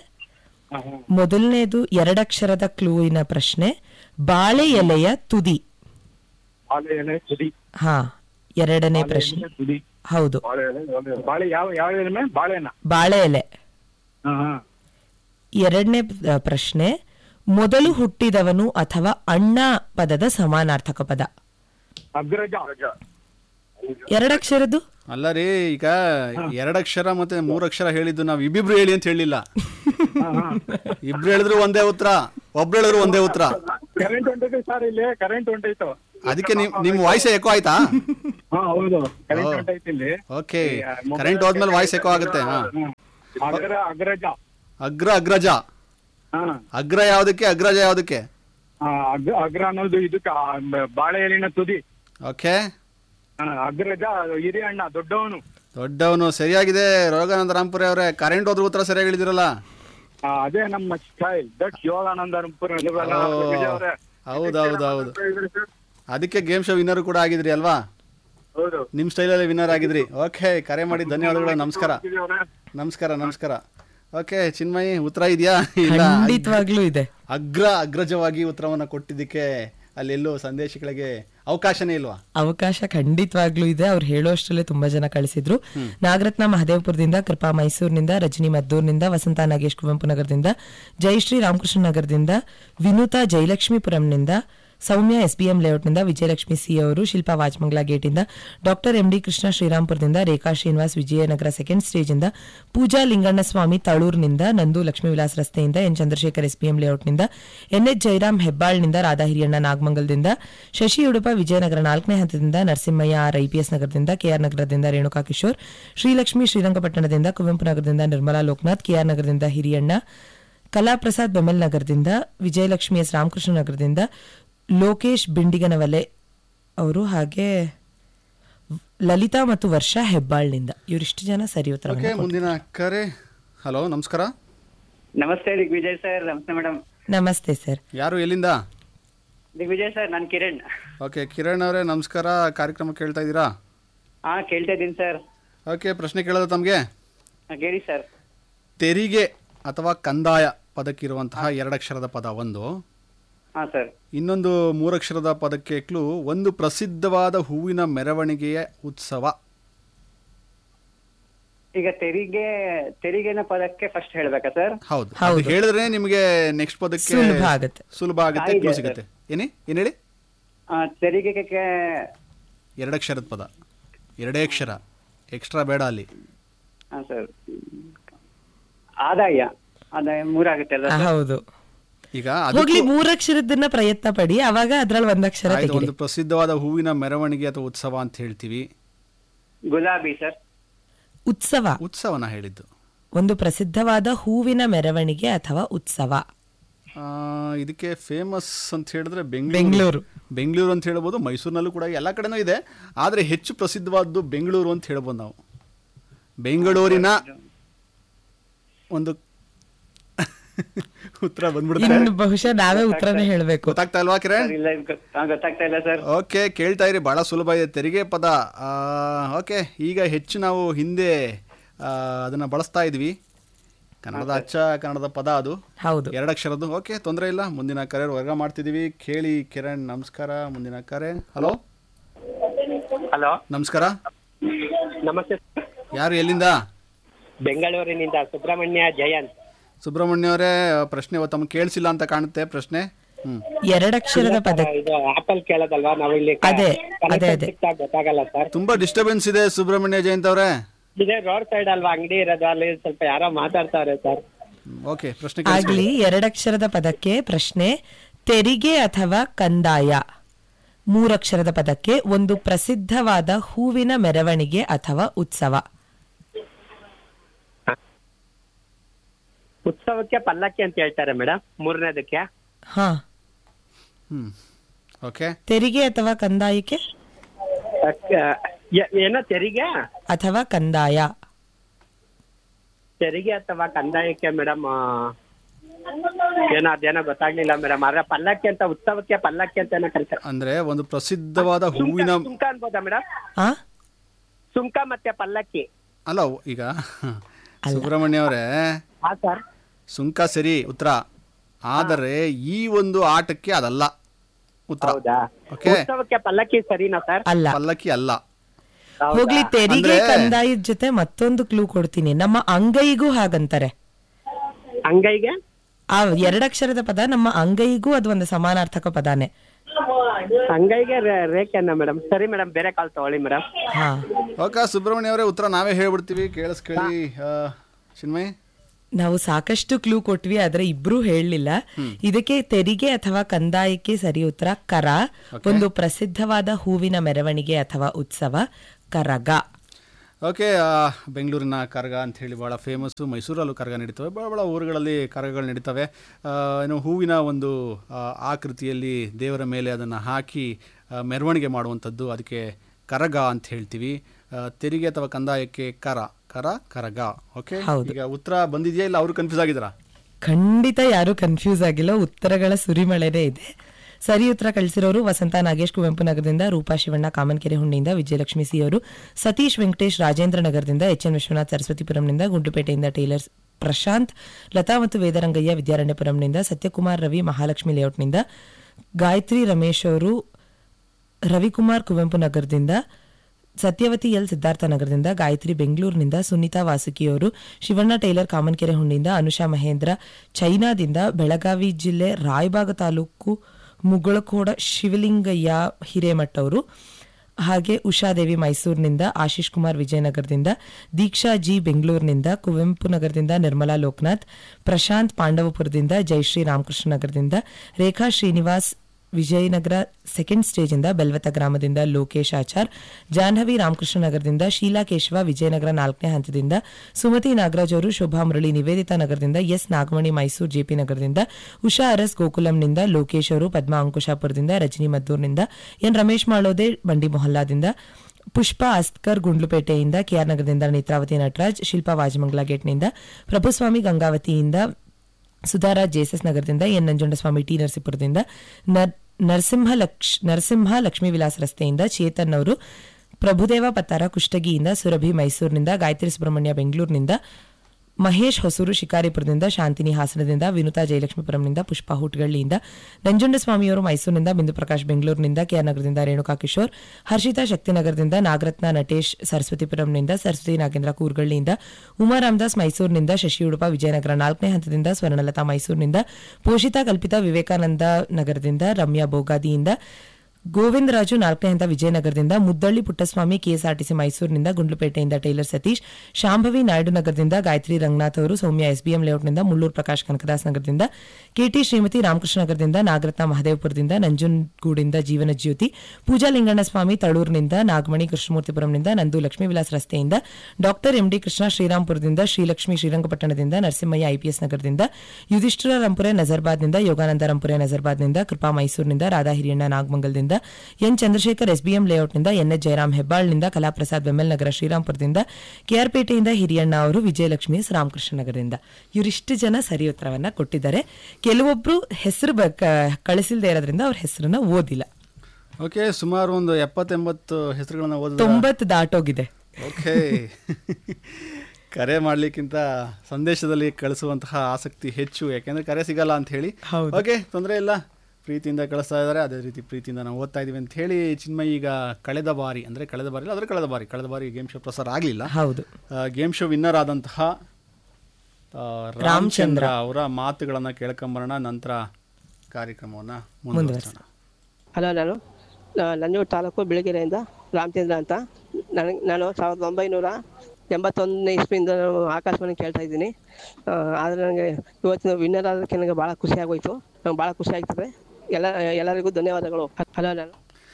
ಮೊದಲನೇದು ಎರಡಕ್ಷರದ ಕ್ಲೂವಿನ ಪ್ರಶ್ನೆ ಬಾಳೆ ಎಲೆಯ ತುದಿ ಬಾಳೆ ಎಲೆ ತುದಿ ಹಾ ಎರಡನೇ ಪ್ರಶ್ನೆ ತುದಿ ಹೌದು ಬಾಳೆ ಎಲೆ ಬಾಳೆ- ಬಾಳೆ ಯಾವ ಯಾವ ಎಲೆ ಬಾಳೆನ ಬಾಳೆ ಎಲೆ ಹಾ ಹಾ ಎರಡನೇ ಆ, ಪ್ರಶ್ನೆ ಮೊದಲು ಹುಟ್ಟಿದವನು ಅಥವಾ ಅಣ್ಣ ಪದದ ಸಮಾನಾರ್ಥಕ ಪದ ಅಗ್ರಜ ಎರಡಕ್ಷರದ್ದು ಅಲ್ಲ ರೀ ಈಗ ಎರಡಕ್ಷರ ಮತ್ತೆ ಮೂರಕ್ಷರ ಹೇಳಿದ್ದು ನಾವು ಇಬ್ಬಿಬ್ರು ಹೇಳಿ ಅಂತ ಹೇಳಿಲ್ಲ ಇಬ್ರು ಹೇಳಿದ್ರು ಒಂದೇ ಉತ್ತರ ಒಬ್ರು ಹೇಳಿದ್ರು ಒಂದೇ ಉತ್ತರ ಕರೆಂಟ್ ಹೊಂಟೈತೆ ಸರ್ ಇಲ್ಲಿ ಕರೆಂಟ್ ಹೊಂಟೈತು ಅದಕ್ಕೆ ನಿಮ್ ನಿಮ್ ವಾಯ್ಸ್ ಎಕೋ ಆಯ್ತಾ ಹಾ ಹೌದು ಕರೆಂಟ್ ಹೊಂಟೈತಿ ಇಲ್ಲಿ ಓಕೆ ಕರೆಂಟ್ ಹೋದ್ಮೇಲೆ ವಾಯ್ಸ್ ಎಕೋ ಆಗುತ್ತೆ ಹಾ ಹ್ಮ್. ಅಗ್ರ ಅಗ್ರಜ ಅಗ್ರ ಅಗ್ರಜ ಹಾ ಅಗ್ರ ಯಾವ್ದಕ್ಕೆ ಅಗ್ರಜ ಯಾವ್ದಕ್ಕೆ ಆ, ಅಗ್ರ ಅಗ್ರ ಅನ್ನೋದು ಇದಕ್ಕ ಆ, ಬ- ಬಾಳೆ ಎಲಿನ ತುದಿ ಓಕೆ ಹಾ, ಅಗ್ರಜ ಹಿರಿಯ ಅಣ್ಣ ದೊಡ್ಡವನು ದೊಡ್ಡವನು ಸರಿಯಾಗಿದೆ ರೋಗಾನಂದ ರಾಮ್ಪುರಿ ಅವರೇ ಕರೆಂಟ್ ಹೋದ್ರು ಉತ್ತರ ಸರಿಯಾಗಿ ಹೇಳಿದಿರಲ್ಲ ಆ, ಅದೇ ನಮ್ಮ ಸ್ಟೈಲ್ ದಟ್ ಯೋಗಾನಂದರಂಪುರ ಹೌದೌದು ಹೌದು ಅದಕ್ಕೆ ಗೇಮ್ ಶೋ ವಿನ್ನರ್ ಕೂಡ ಆಗಿದ್ರಿ ಅಲ್ವಾ ಹೌದು ನಿಮ್ ಸ್ಟೈಲಲ್ಲಿ ವಿನ್ನರ್ ಆಗಿದ್ರಿ ಓಕೆ ಕರೆ ಮಾಡಿ ಧನ್ಯವಾದಗಳು ನಮಸ್ಕಾರ ನಮಸ್ಕಾರ ನಮಸ್ಕಾರ ಓಕೆ ಚಿನ್ಮಯಿ ಉತ್ತರ ಇದೆಯಾ ಇಲ್ಲ ಖಂಡಿತವಾಗ್ಲೂ ಇದೆ ಅಗ್ರ ಅಗ್ರಜವಾಗಿ ಉತ್ತರವನ್ನ ಕೊಟ್ಟಿದ್ದಕ್ಕೆ ಅಲ್ಲೆಲ್ಲೂ ಸಂದೇಶಗಳಿಗೆ ಅವಕಾಶನೇ ಇಲ್ವಾ ಅವಕಾಶ ಖಂಡಿತವಾಗ್ಲೂ ಇದೆ ಅವ್ರು ಹೇಳೋಷ್ಟರಲ್ಲೇ ತುಂಬಾ ಜನ ಕಳಿಸಿದ್ರು ನಾಗರತ್ನ ಮಹದೇವಪುರದಿಂದ ಕೃಪಾ ಮೈಸೂರಿನಿಂದ ರಜನಿ ಮದ್ದೂರಿನಿಂದ ವಸಂತ ನಾಗೇಶ್ ಕುವೆಂಪು ನಗರದಿಂದ ಜಯಶ್ರೀ ರಾಮಕೃಷ್ಣ ನಗರದಿಂದ ವಿನೂತಾ ಜಯಲಕ್ಷ್ಮೀಪುರಂನಿಂದ ಸೌಮ್ಯ ಎಸ್ಬಿಎಂ ಲೇಔಟ್ನಿಂದ ವಿಜಯಲಕ್ಷ್ಮಿ ಸಿ ಅವರು ಶಿಲ್ಪಾ ವಾಜ್ಮಂಗ್ಲಾ ಗೇಟಿಂದ ಡಾಕ್ಟರ್ ಎಂ ಡಿ ಕೃಷ್ಣ ಶ್ರೀರಾಮ್ಪುರದಿಂದ ರೇಖಾ ಶ್ರೀನಿವಾಸ್ ವಿಜಯನಗರ ಸೆಕೆಂಡ್ ಸ್ಟೇಜಿಂದ ಪೂಜಾ ಲಿಂಗಣ್ಣ ಸ್ವಾಮಿ ತಳೂರಿನಿಂದ ನಂದು ಲಕ್ಷ್ಮೀ ವಿಲಾಸ್ ರಸ್ತೆಯಿಂದ ಎನ್ ಚಂದ್ರಶೇಖರ್ ಎಸ್ಪಿಎಂ ಲೇಔಟ್ನಿಂದ ಎನ್ಎಚ್ ಜಯರಾಮ್ ಹೆಬ್ಬಾಳ್ನಿಂದ ರಾಧಾ ಹಿರಿಯಣ್ಣ ನಾಗಮಂಗಲದಿಂದ ಶಶಿ ಉಡುಪ ವಿಜಯನಗರ ನಾಲ್ಕನೇ ಹಂತದಿಂದ ನರಸಿಂಹಯ್ಯ ಆರ್ ಐಪಿಎಸ್ ನಗರದಿಂದ ಕೆಆರ್ ನಗರದಿಂದ ರೇಣುಕಾ ಕಿಶೋರ್ ಶ್ರೀಲಕ್ಷ್ಮಿ ಶ್ರೀರಂಗಪಟ್ಟಣದಿಂದ ಕುವೆಂಪು ನಗರದಿಂದ ನಿರ್ಮಲಾ ಲೋಕನಾಥ್ ಕೆಆರ್ ನಗರದಿಂದ ಹಿರಿಯಣ್ಣ ಕಲಾಪ್ರಸಾದ್ ಬೆಮೆಲ್ ನಗರದಿಂದ ವಿಜಯಲಕ್ಷ್ಮಿ ಎಸ್ ರಾಮಕೃಷ್ಣ ನಗರದಿಂದ ಲೋಕೇಶ್ ಬಿಂಡಿಗನವಲೆ ಅವರು ಹಾಗೆ ಲಲಿತಾ ಮತ್ತು ವರ್ಷಾ ಹೆಬ್ಬಾಳ್ನಿಂದ ಇವರಿಷ್ಟು ಜನ ಸರಿ ಉತ್ತರ ಓಕೆ ಮುಂದಿನ ಕರೆ ಹಲೋ ನಮಸ್ಕಾರ ನಮಸ್ತೆ ದಿಗ್ವಿಜಯ್ ಸರ್ ನಮಸ್ತೆ ಮೇಡಮ್ ನಮಸ್ತೆ ಸರ್ ಯಾರು ಎಲ್ಲಿಂದ ದಿಗ್ವಿಜಯ್ ಸರ್ ನಾನು ಕಿರಣ್ ಓಕೆ ಕಿರಣ್ ಅವರೇ ನಮಸ್ಕಾರ ಕಾರ್ಯಕ್ರಮ ಕೇಳ್ತಾ ಇದ್ದೀರಾ ಹಾ ಕೇಳ್ತಾ ಇದ್ದೀನಿ ಸರ್ ಓಕೆ ಪ್ರಶ್ನೆ ಕೇಳೋದು ತಮಗೆ ಹಾ, ಕೇಳಿ ಸರ್ ತೆರಿಗೆ ಅಥವಾ ಕಂದಾಯ ಪದಕ್ಕಿರುವಂತಹ ಎರಡಕ್ಷರದ ಪದ ಒಂದು ಹಾ ಸರ್ ಇನ್ನೊಂದು ಮೂರಕ್ಷರದ ಪದಕ್ಕೆ ಕ್ಲೂ ಒಂದು ಪ್ರಸಿದ್ಧವಾದ ಹೂವಿನ ಮೆರವಣಿಗೆಯ ಉತ್ಸವ ಈಗ ತೆರಿಗೆ ತೆರಿಗೆನ ಪದಕ್ಕೆ ಫಸ್ಟ್ ಹೇಳ್ಬೇಕಾ ಸರ್ ಹೌದು ಹೌದು. ಅದು ಹೇಳಿದ್ರೆ ನಿಮಗೆ ನೆಕ್ಸ್ಟ್ ಪದಕ್ಕೆ ಸುಲಭ ಆಗುತ್ತೆ. ಸುಲಭ ಆಗುತ್ತೆ ಕಾಯಿದೆ ಕ್ಲೂ ಸರ್. ಸಿಗುತ್ತೆ ಏನಿ ಏನ್ ಹೇಳಿ ಆ, ತೆರಿಗೆಗೆ ಎರಡಕ್ಷರದ ಪದ ಎರಡೇ ಅಕ್ಷರ ಎಕ್ಸ್ಟ್ರಾ ಬೇಡ ಅಲ್ಲಿ ಹಾ ಸರ್ ಆದಾಯ ಆದಾಯ ಮೂರಾಗುತ್ತೆ ಅಲ್ಲ ಆ, ಸರ್ ಹೌದು ಈಗ ಹೋಗ್ಲಿ ಅದಕ್ಕೂ ಮೂರಕ್ಷರದನ್ನ ಪ್ರಯತ್ನ ಪಡಿ ಅವಾಗ ಅದ್ರಲ್ಲಿ ಒಂದಕ್ಷರ ಆಯ್ತು, ತೆಗಿರಿ ಒಂದು ಪ್ರಸಿದ್ಧವಾದ ಹೂವಿನ ಮೆರವಣಿಗೆ ಅಥವಾ ಉತ್ಸವ ಅಂತ ಹೇಳ್ತೀವಿ ಗುಲಾಬಿ ಸರ್ ಉತ್ಸವ ಉತ್ಸವನ ಹೇಳಿದ್ದು ಒಂದು ಪ್ರಸಿದ್ಧವಾದ ಹೂವಿನ ಮೆರವಣಿಗೆ ಅಥವಾ ಉತ್ಸವ ಆ, ಇದಕ್ಕೆ ಫೇಮಸ್ ಅಂತ ಹೇಳಿದ್ರೆ ಬೆಂಗಳೂರು ಬೆಂಗಳೂರು. ಬೆಂಗಳೂರು ಅಂತ ಹೇಳ್ಬೋದು ಮೈಸೂರಿನಲ್ಲೂ ಕೂಡ ಎಲ್ಲ ಕಡೆನೂ ಇದೆ ಆದರೆ ಹೆಚ್ಚು ಪ್ರಸಿದ್ಧವಾದ್ದು ಬೆಂಗಳೂರು ಅಂತ ಹೇಳ್ಬೋದು ನಾವು ಬೆಂಗಳೂರಿನ ಒಂದು ಉತ್ತರ ಬಂದ್ಬಿಡುತ್ತೆ ಇನ್ನು ಬಹುಶಃ ನಾವೇ ಉತ್ತರನೇ ಹೇಳ್ಬೇಕು ಗೊತ್ತಾಗ್ತಾ ಇಲ್ವಾ ಕಿರಣ್ ಸರ್, ಇಲ್ಲ ಇದು ಗೊ- ಹಾ, ಗೊತ್ತಾಗ್ತಾ ಇಲ್ಲ ಸರ್ ಓಕೆ ಕೇಳ್ತಾ ಇರಿ ಬಹಳ ಸುಲಭ ಇದೆ ತೆರಿಗೆ ಪದ ಓಕೆ ಈಗ ಹೆಚ್ಚು ನಾವು ಹಿಂದೆ ಆ, ಅದನ್ನ ಬಳಸ್ತಾ ಇದ್ವಿ ಕನ್ನಡದ ಅಚ್ಚ ಕನ್ನಡದ ಪದ ಅದು ಹೌದು ಎರಡಕ್ಷರದ್ದು ಓಕೆ ತೊಂದರೆ ಇಲ್ಲ ಮುಂದಿನ ಕರೆ ವರ್ಗ ಮಾಡ್ತಿದೀವಿ ಕೇಳಿ ಕಿರಣ್ ನಮಸ್ಕಾರ ಮುಂದಿನ ಕರೆ ಹಲೋ ಹಲೋ ನಮಸ್ಕಾರ ನಮಸ್ತೆ ಸರ್. ಯಾರು ಎಲ್ಲಿಂದ ಬೆಂಗಳೂರಿನಿಂದ ಸುಬ್ರಹ್ಮಣ್ಯ ಜಯಂತ್ ಸುಬ್ರಹ್ಮಣ್ಯ ಅವರೇ ಪ್ರಶ್ನೆ ತಮಗೆ ಕೇಳಿಸಿಲ್ಲ ಅಂತ ಕಾಣುತ್ತೆ ಪ್ರಶ್ನೆ ಹ್ಮ್ ಎರಡಕ್ಷರದ ಪದ ಇದು ಆಪಲ್ ಕೇಳೋದಲ್ವಾ ನಾವು ಇಲ್ಲಿ ಕ- ಅದೇ, connection ಅದೇ, ಅದೇ. ಸಿಕ್ತಾಗ ಗೊತ್ತಾಗಲ್ಲ ಸರ್ ತುಂಬಾ ಡಿಸ್ಟರ್ಬೆನ್ಸ್ ಇದೆ ಸುಬ್ರಹ್ಮಣ್ಯ ಜಯಂತ್ ಅವರೇ ಇದೇ ರೋಡ್ ಸೈಡ್ ಅಲ್ವಾ ಅಂಗಡಿ ಇರೋದು ಅಲ್ಲಿ ಸ್ವಲ್ಪ ಯಾರೋ ಮಾತಾಡ್ತಾರೆ ಸರ್ ಓಕೆ ಪ್ರಶ್ನೆ ಕೇಳಿಸ್ಕೊಳ್ಳಿ. ಆಗ್ಲಿ ಎರಡಕ್ಷರದ ಪದಕ್ಕೆ ಪ್ರಶ್ನೆ ತೆರಿಗೆ ಅಥವಾ ಕಂದಾಯ ಮೂರಕ್ಷರದ ಪದಕ್ಕೆ ಒಂದು ಪ್ರಸಿದ್ಧವಾದ ಹೂವಿನ ಮೆರವಣಿಗೆ ಅಥವಾ ಉತ್ಸವ ಉತ್ಸವಕ್ಕೆ ಪಲ್ಲಕ್ಕಿ ಅಂತ ಹೇಳ್ತಾರೆ ಮೇಡಮ್ ಮೂರನೇದಕ್ಕೆ ಹಾ ಹ್ಮ್ ಓಕೆ ತೆರಿಗೆ ಅಥವಾ ಕಂದಾಯಕ್ಕೆ ಅಕ್ಕ- ಎ- ಏನೋ ತೆರಿಗೆ ಅಥವಾ ಕಂದಾಯ ತೆರಿಗೆ ಅಥವಾ ಕಂದಾಯಕ್ಕೆ ಮೇಡಮ್ ಏನೋ ಅದೇನೋ ಗೊತ್ತಾಗ್ಲಿಲ್ಲ ಮೇಡಮ್ ಆದ್ರೆ ಪಲ್ಲಕ್ಕಿ ಅಂತ ಉತ್ಸವಕ್ಕೆ ಪಲ್ಲಕ್ಕಿ ಅಂತ ಏನೋ ಕರೀತಾರೆ ಅಂದ್ರೆ ಒಂದು ಪ್ರಸಿದ್ಧವಾದ ಸುಂಕ ಹೂವಿನ ಸುಂಕ ಅನ್ಬೋದಾ ಮೇಡಮ್ ಆ ಸುಂಕ ಮತ್ತೆ ಪಲ್ಲಕ್ಕಿ ಅಲ್ಲ ಈಗ ಸುಬ್ರಹ್ಮಣ್ಯ ಅವರೇ ಹಾ ಸರ್ ಸುಂಕ ಸರಿ ಉತ್ತರ ಆದರೆ ಈ ಒಂದು ಆಟಕ್ಕೆ ಅದಲ್ಲ ಉತ್ತರ ಹೌದಾ ಓಕೆ ಉತ್ಸವಕ್ಕೆ ಪಲ್ಲಕ್ಕಿ ಸರಿನಾ ಸರ್ ಅಲ್ಲ ಪಲ್ಲಕ್ಕಿ ಅಲ್ಲ ಹೋಗ್ಲಿ ತೆರಿಗೆ ಅಂದ್ರೆ- ಕಂದಾಯದ ಜೊತೆ ಮತ್ತೊಂದು ಕ್ಲೂ ಕೊಡ್ತೀನಿ ನಮ್ಮ ಅಂಗೈಗೂ ಹಾಗಂತಾರೆ ಅಂಗೈಗೆ ಆ ಎರಡಕ್ಷರದ ಪದ ನಮ್ಮ ಅಂಗೈಗೂ ಅದು ಒಂದು ಸಮಾನಾರ್ಥಕ ಪದಾನೆ ಅಂಗೈಗೆ ರೇ- ರೇಖೆನ ಮೇಡಮ್ ಸರಿ ಮೇಡಮ್ ಬೇರೆ ಕಾಲ್ ತಗೊಳ್ಳಿ ಮೇಡಮ್ ಹಾ ಓಕೆ ಸುಬ್ರಹ್ಮಣ್ಯ ಅವರೇ ಉತ್ತರ ನಾವೇ ಹೇಳ್ಬಿಡ್ತೀವಿ ಕೇಳಿಸ್ಕೊಳ್ಳಿ ಆ, ಚಿನ್ಮಯ್ ನಾವು ಸಾಕಷ್ಟು ಕ್ಲೂ ಕೊಟ್ವಿ ಆದ್ರೆ ಇಬ್ರು ಹೇಳಲಿಲ್ಲ ಇದಕ್ಕೆ ತೆರಿಗೆ ಅಥವಾ ಕಂದಾಯಕ್ಕೆ ಸರಿ ಉತ್ತರ ಕರ ಒಂದು ಪ್ರಸಿದ್ಧವಾದ ಹೂವಿನ ಮೆರವಣಿಗೆ ಅಥವಾ ಉತ್ಸವ ಕರಗ ಓಕೆ ಆ, ಬೆಂಗಳೂರಿನ ಕರಗ ಅಂತ ಹೇಳಿ ಭಾಳ ಫೇಮಸ್ಸು ಮೈಸೂರಲ್ಲೂ ಕರಗ ನಡೀತವೆ ಭಾಳ ಭಾಳ ಊರುಗಳಲ್ಲಿ ಕರಗಗಳು ನಡೀತವೆ ಆ, ಏನು ಹೂವಿನ ಒಂದು ಆ, ಆಕೃತಿಯಲ್ಲಿ ದೇವರ ಮೇಲೆ ಅದನ್ನು ಹಾಕಿ ಆ, ಮೆರವಣಿಗೆ ಮಾಡುವಂಥದ್ದು ಅದಕ್ಕೆ ಕರಗ ಅಂತ ಹೇಳ್ತೀವಿ ಆ, ತೆರಿಗೆ ಅಥವಾ ಕಂದಾಯಕ್ಕೆ ಕರ ಕರ ಕರಗ ಓಕೆ ಹೌದು. ಈಗ ಉತ್ತರ ಬಂದಿದೆಯಾ ಇಲ್ಲ ಅವರು ಕನ್ಫ್ಯೂಸ್ ಆಗಿದ್ದಾರಾ ಖಂಡಿತ ಯಾರು ಕನ್ಫ್ಯೂಸ್ ಆಗಿಲ್ಲ ಉತ್ತರಗಳ ಸುರಿಮಳೆನೇ ಇದೆ ಸರಿ ಉತ್ತರ ಕಳಿಸಿರೋರು ವಸಂತ ನಾಗೇಶ್ ಕುವೆಂಪು ನಗರದಿಂದ ರೂಪಾ ಶಿವಣ್ಣ ಕಾಮನ್ಕೆರೆ ಹುಣ್ಣಿಯಿಂದ ವಿಜಯಲಕ್ಷ್ಮಿ ಸಿ ಅವರು ಸತೀಶ್ ವೆಂಕಟೇಶ್ ರಾಜೇಂದ್ರ ನಗರದಿಂದ ಎಚ್ ಎನ್ ವಿಶ್ವನಾಥ್ ಸರಸ್ವತಿಪುರಂನಿಂದ ಗುಂಡ್ಲುಪೇಟೆಯಿಂದ ಟೈಲರ್ ಪ್ರಶಾಂತ್ ಲತಾ ಮತ್ತು ವೇದರಂಗಯ್ಯ ವಿದ್ಯಾರಣ್ಯಪುರಂನಿಂದ ಸತ್ಯಕುಮಾರ್ ರವಿ ಮಹಾಲಕ್ಷ್ಮಿ ಲೇಔಟ್ನಿಂದ ಗಾಯತ್ರಿ ರಮೇಶ್ ಅವರು ರವಿಕುಮಾರ್ ಕುವೆಂಪು ನಗರದಿಂದ ಸತ್ಯವತಿ ಎಲ್ ಸಿದ್ಧಾರ್ಥ ನಗರದಿಂದ ಗಾಯತ್ರಿ ಬೆಂಗಳೂರಿನಿಂದ ಸುನೀತಾ ವಾಸುಕಿಯವರು ಶಿವಣ್ಣ ಟೈಲರ್ ಕಾಮನ್ಕೆರೆ ಹುಂಡಿಯಿಂದ ಅನುಷಾ ಮಹೇಂದ್ರ ಚೈನಾದಿಂದ ಬೆಳಗಾವಿ ಜಿಲ್ಲೆ ರಾಯಬಾಗ ತಾಲೂಕು ಮುಗಳಖೋಡ ಶಿವಲಿಂಗಯ್ಯ ಹಿರೇಮಠ್ ಅವರು ಹಾಗೆ ಉಷಾದೇವಿ ಮೈಸೂರಿನಿಂದ ಆಶೀಶ್ ಕುಮಾರ್ ವಿಜಯನಗರದಿಂದ ದೀಕ್ಷಾ ಜಿ ಬೆಂಗಳೂರಿನಿಂದ ಕುವೆಂಪು ನಗರದಿಂದ ನಿರ್ಮಲಾ ಲೋಕನಾಥ್ ಪ್ರಶಾಂತ್ ಪಾಂಡವಪುರದಿಂದ ಜಯಶ್ರೀ ರಾಮಕೃಷ್ಣ ನಗರದಿಂದ ರೇಖಾ ಶ್ರೀನಿವಾಸ್ ವಿಜಯನಗರ ಸೆಕೆಂಡ್ ಸ್ಟೇಜ್ ಇಂದ ಬೆಲ್ವತ ಗ್ರಾಮದಿಂದ ಲೋಕೇಶ್ ಆಚಾರ್ ಜಾಹ್ನವಿ ರಾಮಕೃಷ್ಣ ನಗರದಿಂದ ಶೀಲಾ ಕೇಶವ ವಿಜಯನಗರ ನಾಲ್ಕನೇ ಹಂತದಿಂದ ಸುಮತಿ ನಾಗರಾಜ್ ಅವರು ಶೋಭಾ ಮುರಳಿ ನಿವೇದಿತಾ ನಗರದಿಂದ ಎಸ್ ನಾಗಮಣಿ ಮೈಸೂರು ಜೆಪಿ ನಗರದಿಂದ ಉಷಾ ಅರಸ್ ಗೋಕುಲಂನಿಂದ ಲೋಕೇಶ್ ಅವರು ಪದ್ಮಾ ಅಂಕುಶಾಪುರದಿಂದ ರಜನಿ ಮದ್ದೂರ್ನಿಂದ ಎನ್ ರಮೇಶ್ ಮಾಳೋದೆ ಬಂಡಿ ಮೊಹಲ್ಲಾದಿಂದ ಪುಷ್ಪ ಅಸ್ಕರ್ ಗುಂಡ್ಲುಪೇಟೆಯಿಂದ ಕೆಆರ್ ನಗರದಿಂದ ನೇತ್ರಾವತಿ ನಟರಾಜ್ ಶಿಲ್ಪಾ ವಾಜಮಂಗಲ ಗೇಟ್ನಿಂದ ಪ್ರಭುಸ್ವಾಮಿ ಗಂಗಾವತಿಯಿಂದ ಸುಧಾರಾಜ್ ಜೇಸಸ್ ನಗರದಿಂದ ಎನ್ ನಂಜುಂಡಸ್ವಾಮಿ ಟಿ ನರಸೀಪುರದಿಂದ ನರ್- ನರಸಿಂಹ ಲಕ್ಷ್ ನರಸಿಂಹ ಲಕ್ಷ್ಮೀ ವಿಲಾಸ್ ರಸ್ತೆಯಿಂದ ಚೇತನ್ ಅವರು ಪ್ರಭುದೇವ ಪತ್ತಾರ ಕುಷ್ಟಗಿಯಿಂದ ಸುರಭಿ ಮೈಸೂರಿನಿಂದ ಗಾಯತ್ರಿ ಸುಬ್ರಹ್ಮಣ್ಯ ಬೆಂಗಳೂರಿನಿಂದ ಮಹೇಶ್ ಹೊಸೂರು ಶಿಕಾರಿಪುರದಿಂದ ಶಾಂತಿನಿ ಹಾಸನದಿಂದ ವಿನುತಾ ಜಯಲಕ್ಷ್ಮೀಪುರಂನಿಂದ ಪುಷ್ಪ ಹುಟ್ಗಳ್ಳಿಯಿಂದ ನಂಜುಂಡಸ್ವಾಮಿಯವರು ಮೈಸೂರಿನಿಂದ ಬಿಂದು ಪ್ರಕಾಶ್ ಬೆಂಗಳೂರಿನಿಂದ ಕೆಆರ್ ನಗರದಿಂದ ರೇಣುಕಾ ಕಿಶೋರ್ ಹರ್ಷಿತಾ ಶಕ್ತಿನಗರದಿಂದ ನಾಗರತ್ನ ನಟೇಶ್ ಸರಸ್ವತಿಪುರಂನಿಂದ ಸರಸ್ವತಿ ನಾಗೇಂದ್ರ ಕೂರ್ಗಳ್ಳಿಯಿಂದ ಉಮಾ ರಾಮದಾಸ್ ಮೈಸೂರಿನಿಂದ ಶಶಿ ಉಡುಪ ವಿಜಯನಗರ ನಾಲ್ಕನೇ ಹಂತದಿಂದ ಸ್ವರ್ಣಲತಾ ಮೈಸೂರಿನಿಂದ ಪೋಷಿತಾ ಕಲ್ಪಿತಾ ವಿವೇಕಾನಂದ ನಗರದಿಂದ ರಮ್ಯಾ ಬೋಗಾದಿಯಿಂದ ಗೋವಿಂದರಾಜು ನಾಲ್ಕನೇ ಹಂತ ವಿಜಯನಗರದಿಂದ ಮುದ್ದಳ್ಳಿ ಪುಟ್ಟಸ್ವಾಮಿ ಕೆಎಸ್ಆರ್ಟಿಸಿ ಮೈಸೂರಿನಿಂದ ಗುಂಡ್ಲುಪೇಟೆಯಿಂದ ಟೈಲರ್ ಸತೀಶ್ ಶಾಂಭವಿ ನಾಯ್ಡು ನಗರದಿಂದ ಗಾಯತ್ರಿ ರಂಗನಾಥ್ ಅವರು ಸೌಮ್ಯ ಎಸ್ಬಿಎಂ ಲೇಔಟ್ನಿಂದ ಮುಳ್ಳೂರು ಪ್ರಕಾಶ್ ಕನಕದಾಸ್ ನಗರದಿಂದ ಕೆಟಿ ಶ್ರೀಮತಿ ರಾಮಕೃಷ್ಣ ನಗರದಿಂದ ನಾಗರತ್ನ ಮಹದೇವಪುರದಿಂದ ನಂಜನಗೂಡಿಂದ ಜೀವನ ಜ್ಯೋತಿ ಪೂಜಾ ಲಿಂಗಣ್ಣ ಸ್ವಾಮಿ ತಳೂರಿನಿಂದ ನಾಗಮಣಿ ಕೃಷ್ಣಮೂರ್ತಿಪುರಂನಿಂದ ನಂದು ಲಕ್ಷ್ಮೀ ವಿಲಾಸ್ ರಸ್ತೆಯಿಂದ ಡಾಕ್ಟರ್ ಎಂಡಿ ಕೃಷ್ಣ ಶ್ರೀರಾಂಪುರದಿಂದ ಶ್ರೀಲಕ್ಷ್ಮಿ ಶ್ರೀರಂಗಪಟ್ಟಣದಿಂದ ನರಸಿಂಹಯ್ಯ ಐಪಿಎಸ್ ನಗರದಿಂದ ಯುಧಿಷ್ಠಿರ ರಂಪುರೆ ನಜರ್ಬಾದ್ನಿಂದ ಯೋಗಾನಂದ ರಂಪುರೆ ನಜರ್ಬಾದ್ನಿಂದ ಕೃಪಾ ಮೈಸೂರಿನಿಂದ ರಾಧಾ ಹಿರಿಯಣ್ಣ ನಾಗಮಂಗಲದಿಂದ ಎನ್ ಚಂದ್ರಶೇಖರ್ ಎಸ್ಬಿಎಂ ಲೇಔಟ್ನಿಂದ ಎನ್ ಎಚ್ ಜಯರಾಮ್ ಹೆಬ್ಬಾಳ್ನಿಂದ ಕಲಾಪ್ರಸಾದ್ ಬೆಮ್ಮೆಲ್ ನಗರ ಶ್ರೀರಾಂಪುರದಿಂದ ಕೆಆರ್ಪೇಟೆಯಿಂದ ಹಿರಿಯಣ್ಣ ಅವರು ವಿಜಯಲಕ್ಷ್ಮಿ ಎಸ್ ರಾಮಕೃಷ್ಣ ನಗರದಿಂದ ಇವರಿಷ್ಟು ಜನ ಸರಿ ಉತ್ತರವನ್ನ ಕೊಟ್ಟಿದ್ದಾರೆ ಕೆಲವೊಬ್ರು ಹೆಸರು ಕಳಿಸಿಲ್ದೇ ಇರೋದ್ರಿಂದ ಅವ್ರ ಹೆಸರನ್ನ ಓದಿಲ್ಲ ಓಕೆ ಸುಮಾರು ಒಂದು ಎಪ್ಪತ್ತೆಂಬತ್ತು ಹೆಸರುಗಳನ್ನ ಓದಿದ ತೊಂಬತ್ತು ದಾಟೋಗಿದೆ ಓಕೆ ಕರೆ ಮಾಡ್ಲಿಕ್ಕಿಂತ ಸಂದೇಶದಲ್ಲಿ ಕಳಿಸುವಂತಹ ಆಸಕ್ತಿ ಹೆಚ್ಚು ಯಾಕೆಂದ್ರೆ ಕರೆ ಸಿಗಲ್ಲ ಅಂತ ಹೇಳಿ ಹೌದು. ಓಕೆ ತೊಂದರೆ ಇಲ್ಲ ಪ್ರೀತಿಯಿಂದ ಕಳಿಸ್ತಾ ಇದ್ದಾರೆ ಅದೇ ರೀತಿ ಪ್ರೀತಿಯಿಂದ ನಾವು ಓದ್ತಾ ಇದೀವಿ ಅಂತ ಹೇಳಿ ಚಿನ್ಮಯ್ ಈಗ ಕಳೆದ ಬಾರಿ ಅಂದ್ರೆ ಕಳೆದ ಬಾರಿ ಇಲ್ಲ, ಅದ್ರ ಕಳೆದ ಬಾರಿ ಕಳೆದ ಬಾರಿ ಗೇಮ್ ಶೋ ಪ್ರಸಾರ ಆಗಲಿಲ್ಲ ಹೌದು ಗೇಮ್ ಶೋ ವಿನ್ನರ್ ಆದಂತಹ ಆ, ರಾಮಚಂದ್ರ ಅವರ ಮಾತುಗಳನ್ನ ಕೇಳ್ಕೊಂಬರೋಣ ನಂತರ ಕಾರ್ಯಕ್ರಮವನ್ನ ಮುಂದುವರಿಸೋಣ ಹಲೋ ನಾನು ನ- ನಂಜೂರು ತಾಲೂಕು ಬಿಳಿಗೆರೆಯಿಂದ ರಾಮಚಂದ್ರ ಅಂತ ನನಗೆ ನಾನು ಸಾವಿರದ ಒಂಬೈನೂರ ಎಂಬತ್ತೊಂದನೇ ಇಸ್ವಿಯಿಂದ ನಾನು ಆಕಾಶವಾಣಿ ಕೇಳ್ತಾ ಇದ್ದೀನಿ ಆ, ಆದರೆ ನನಗೆ ಇವತ್ತು ವಿನ್ನರ್ ಆದಕ್ಕೆ ನನಗೆ ಭಾಳ ಖುಷಿ ಆಗೋಯ್ತು ನಂಗೆ ಭಾಳ ಖುಷಿ ಆಗ್ತದೆ ಎಲ್ಲ ಎಲ್ಲರಿಗೂ ಧನ್ಯವಾದಗಳು ಹಲೋ ನಾನು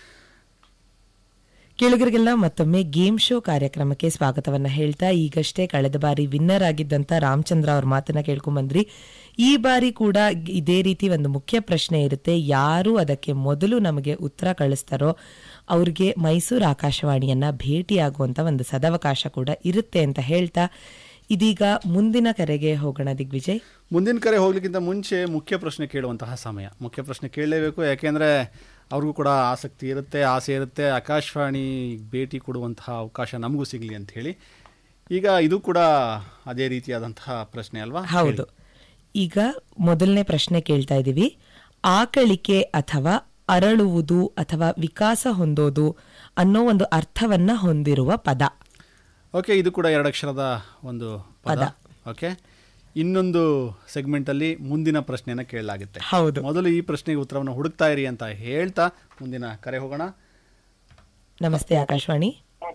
ಕೇಳುಗರಿಗೆಲ್ಲ ಮತ್ತೊಮ್ಮೆ ಗೇಮ್ ಶೋ ಕಾರ್ಯಕ್ರಮಕ್ಕೆ ಸ್ವಾಗತವನ್ನ ಹೇಳ್ತಾ ಈಗಷ್ಟೇ ಕಳೆದ ಬಾರಿ ವಿನ್ನರ್ ಆಗಿದ್ದಂತ ರಾಮಚಂದ್ರ ಅವ್ರ ಮಾತನ್ನ ಕೇಳ್ಕೊಂಬಂದ್ರಿ ಈ ಬಾರಿ ಕೂಡ ಇದೇ ರೀತಿ ಒಂದು ಮುಖ್ಯ ಪ್ರಶ್ನೆ ಇರುತ್ತೆ ಯಾರು ಅದಕ್ಕೆ ಮೊದಲು ನಮಗೆ ಉತ್ತರ ಕಳಿಸ್ತಾರೋ ಅವ್ರಿಗೆ ಮೈಸೂರು ಆಕಾಶವಾಣಿಯನ್ನ ಭೇಟಿಯಾಗುವಂತ ಒಂದು ಸದವಕಾಶ ಕೂಡ ಇರುತ್ತೆ ಅಂತ ಹೇಳ್ತಾ ಇದೀಗ ಮುಂದಿನ ಕರೆಗೆ ಹೋಗೋಣ ದಿಗ್ವಿಜಯ್ ಮುಂದಿನ ಕರೆ ಹೋಗ್ಲಿಕ್ಕಿಂತ ಮುಂಚೆ ಮುಖ್ಯ ಪ್ರಶ್ನೆ ಕೇಳುವಂತಹ ಸಮಯ ಮುಖ್ಯ ಪ್ರಶ್ನೆ ಕೇಳಲೇಬೇಕು ಯಾಕೆಂದರೆ ಅವ್ರಿಗೂ ಕೂಡ ಆಸಕ್ತಿ ಇರುತ್ತೆ ಆಸೆ ಇರುತ್ತೆ ಆಕಾಶವಾಣಿ ಭೇಟಿ ಕೊಡುವಂತಹ ಅವಕಾಶ ನಮಗೂ ಸಿಗಲಿ ಅಂತ ಹೇಳಿ ಈಗ ಇದು ಕೂಡ ಅದೇ ರೀತಿಯಾದಂತಹ ಪ್ರಶ್ನೆ ಅಲ್ವಾ ಹೌದು ಈಗ ಮೊದಲನೇ ಪ್ರಶ್ನೆ ಕೇಳ್ತಾ ಇದ್ದೀವಿ ಆಕಳಿಕೆ ಅಥವಾ ಅರಳುವುದು ಅಥವಾ ವಿಕಾಸ ಹೊಂದೋದು ಅನ್ನೋ ಒಂದು ಅರ್ಥವನ್ನ ಹೊಂದಿರುವ ಪದ ಓಕೆ ಇದು ಕೂಡ ಎರಡಕ್ಷರದ ಒಂದು ಪದ ಓಕೆ ಇನ್ನೊಂದು ಸೆಗ್ಮೆಂಟ್ ಅಲ್ಲಿ ಮುಂದಿನ ಪ್ರಶ್ನೆಯನ್ನ ಕೇಳಲಾಗುತ್ತೆ ಹೌದು ಮೊದಲು ಈ ಪ್ರಶ್ನೆಗೆ ಉತ್ತರವನ್ನು ಹುಡುಕ್ತಾ ಇರಿ ಅಂತ ಹೇಳ್ತಾ ಮುಂದಿನ ಕರೆ ಹೋಗೋಣ ನಮಸ್ತೆ ಆಕಾಶವಾಣಿ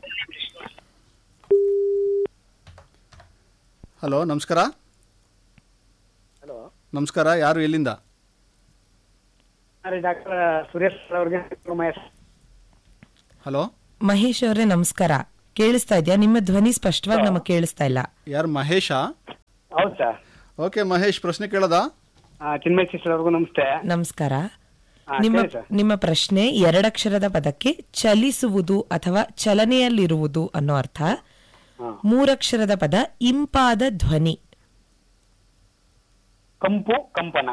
ಹಲೋ ನಮಸ್ಕಾರ ಹಲೋ ನಮಸ್ಕಾರ ಯಾರು ಎಲ್ಲಿಂದ ಡಾಕ್ಟರ್ ಸುರೇಶ್ ಅವ್ರಿಗೆ ಮಹೇಶ್ ಹಲೋ ಮಹೇಶ್ ಅವರೇ ನಮಸ್ಕಾರ ಕೇಳಿಸ್ತಾ ಇದೆಯಾ ನಿಮ್ಮ ಧ್ವನಿ ಸ್ಪಷ್ಟವಾಗಿ ನಮಗೆ ಕೇಳಿಸ್ತಾ ಇಲ್ಲ ಯಾರು ಮಹೇಶಾ ಹೌದು ಸರ್ ಓಕೆ ಮಹೇಶ್ ಪ್ರಶ್ನೆ ಕೇಳದ ಚಿನ್ಮಯ್ ಸಿಸ್ಟರ್ ಅವ್ರಿಗೂ ನಮಸ್ತೆ ನಮಸ್ಕಾರ ಹಾ, ನಿಮ್ಮ ಕೇಳಿ ಸರ್. ನಿಮ್ಮ ಪ್ರಶ್ನೆ ಎರಡಕ್ಷರದ ಪದಕ್ಕೆ ಚಲಿಸುವುದು ಅಥವಾ ಚಲನೆಯಲ್ಲಿರುವುದು ಅನ್ನೋ ಅರ್ಥ ಹಾ. ಮೂರಕ್ಷರದ ಪದ ಇಂಪಾದ ಧ್ವನಿ ಕಂಪು ಕಂಪನ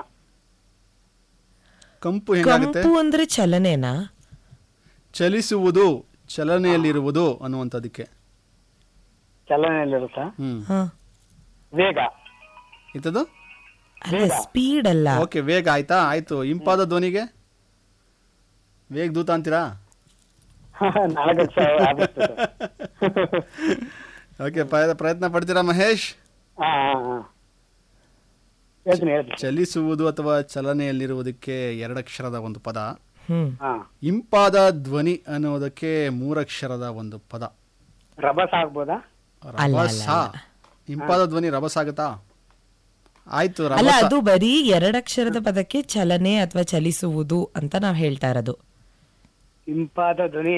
ಕಂಪು ಹೆಂಗಾಗುತ್ತೆ ಕಂಪು ಅಂದ್ರೆ ಚಲನೆನಾ ಚಲಿಸುವುದು ಚಲನೆಯಲ್ಲಿರುವುದು ಅನ್ನುವಂಥದ್ದಕ್ಕೆ ಚಲನೆಯಲ್ಲಿರುತ್ತಾ ಹ್ಮ್ ಹ ವೇಗ ಇಂಥದ್ದು ಅಲ್ಲ ಸ್ಪೀಡ್ ಅಲ್ಲ ಓಕೆ ವೇಗ ಆಯ್ತಾ ಆಯ್ತು ಇಂಪಾದ ಧ್ವನಿಗೆ ವೇಗ ದೂತ ಅಂತೀರಾ ನಾಲ್ಕು ಸಾವಿರ ಆಗುತ್ತೆ ಸರ್. ಓಕೆ ಪ್ರಯತ್ನ ಪಡ್ತೀರಾ ಮಹೇಶ್ ಹಾ ಹಾ ಹಾ ಹೇಳ್ತೀನಿ ಹೇಳ್ತೀನಿ ಚಲಿಸುವುದು ಅಥವಾ ಚಲನೆಯಲ್ಲಿರುವುದಕ್ಕೆ ಎರಡಕ್ಷರದ ಒಂದು ಪದ ಹ್ಮ್ ಹಾ ಇಂಪಾದ ಧ್ವನಿ ಅನ್ನೋದಕ್ಕೆ ಮೂರಕ್ಷರದ ಒಂದು ಪದ ರಭಸ ಆಗ್ಬೋದಾ ರಭಸ ಇಂಪಾದ ಧ್ವನಿ ರಭಸ ಆಗುತ್ತಾ ಆಯ್ತು ಅಲ್ಲ ರಭಸ ಅದು ಬರೀ ಎರಡಕ್ಷರದ ಪದಕ್ಕೆ ಚಲನೆ ಅಥವಾ ಚಲಿಸುವುದು ಅಂತ ನಾವ್ ಹೇಳ್ತಾ ಇರೋದು ಇಂಪಾದ ಧ್ವನಿ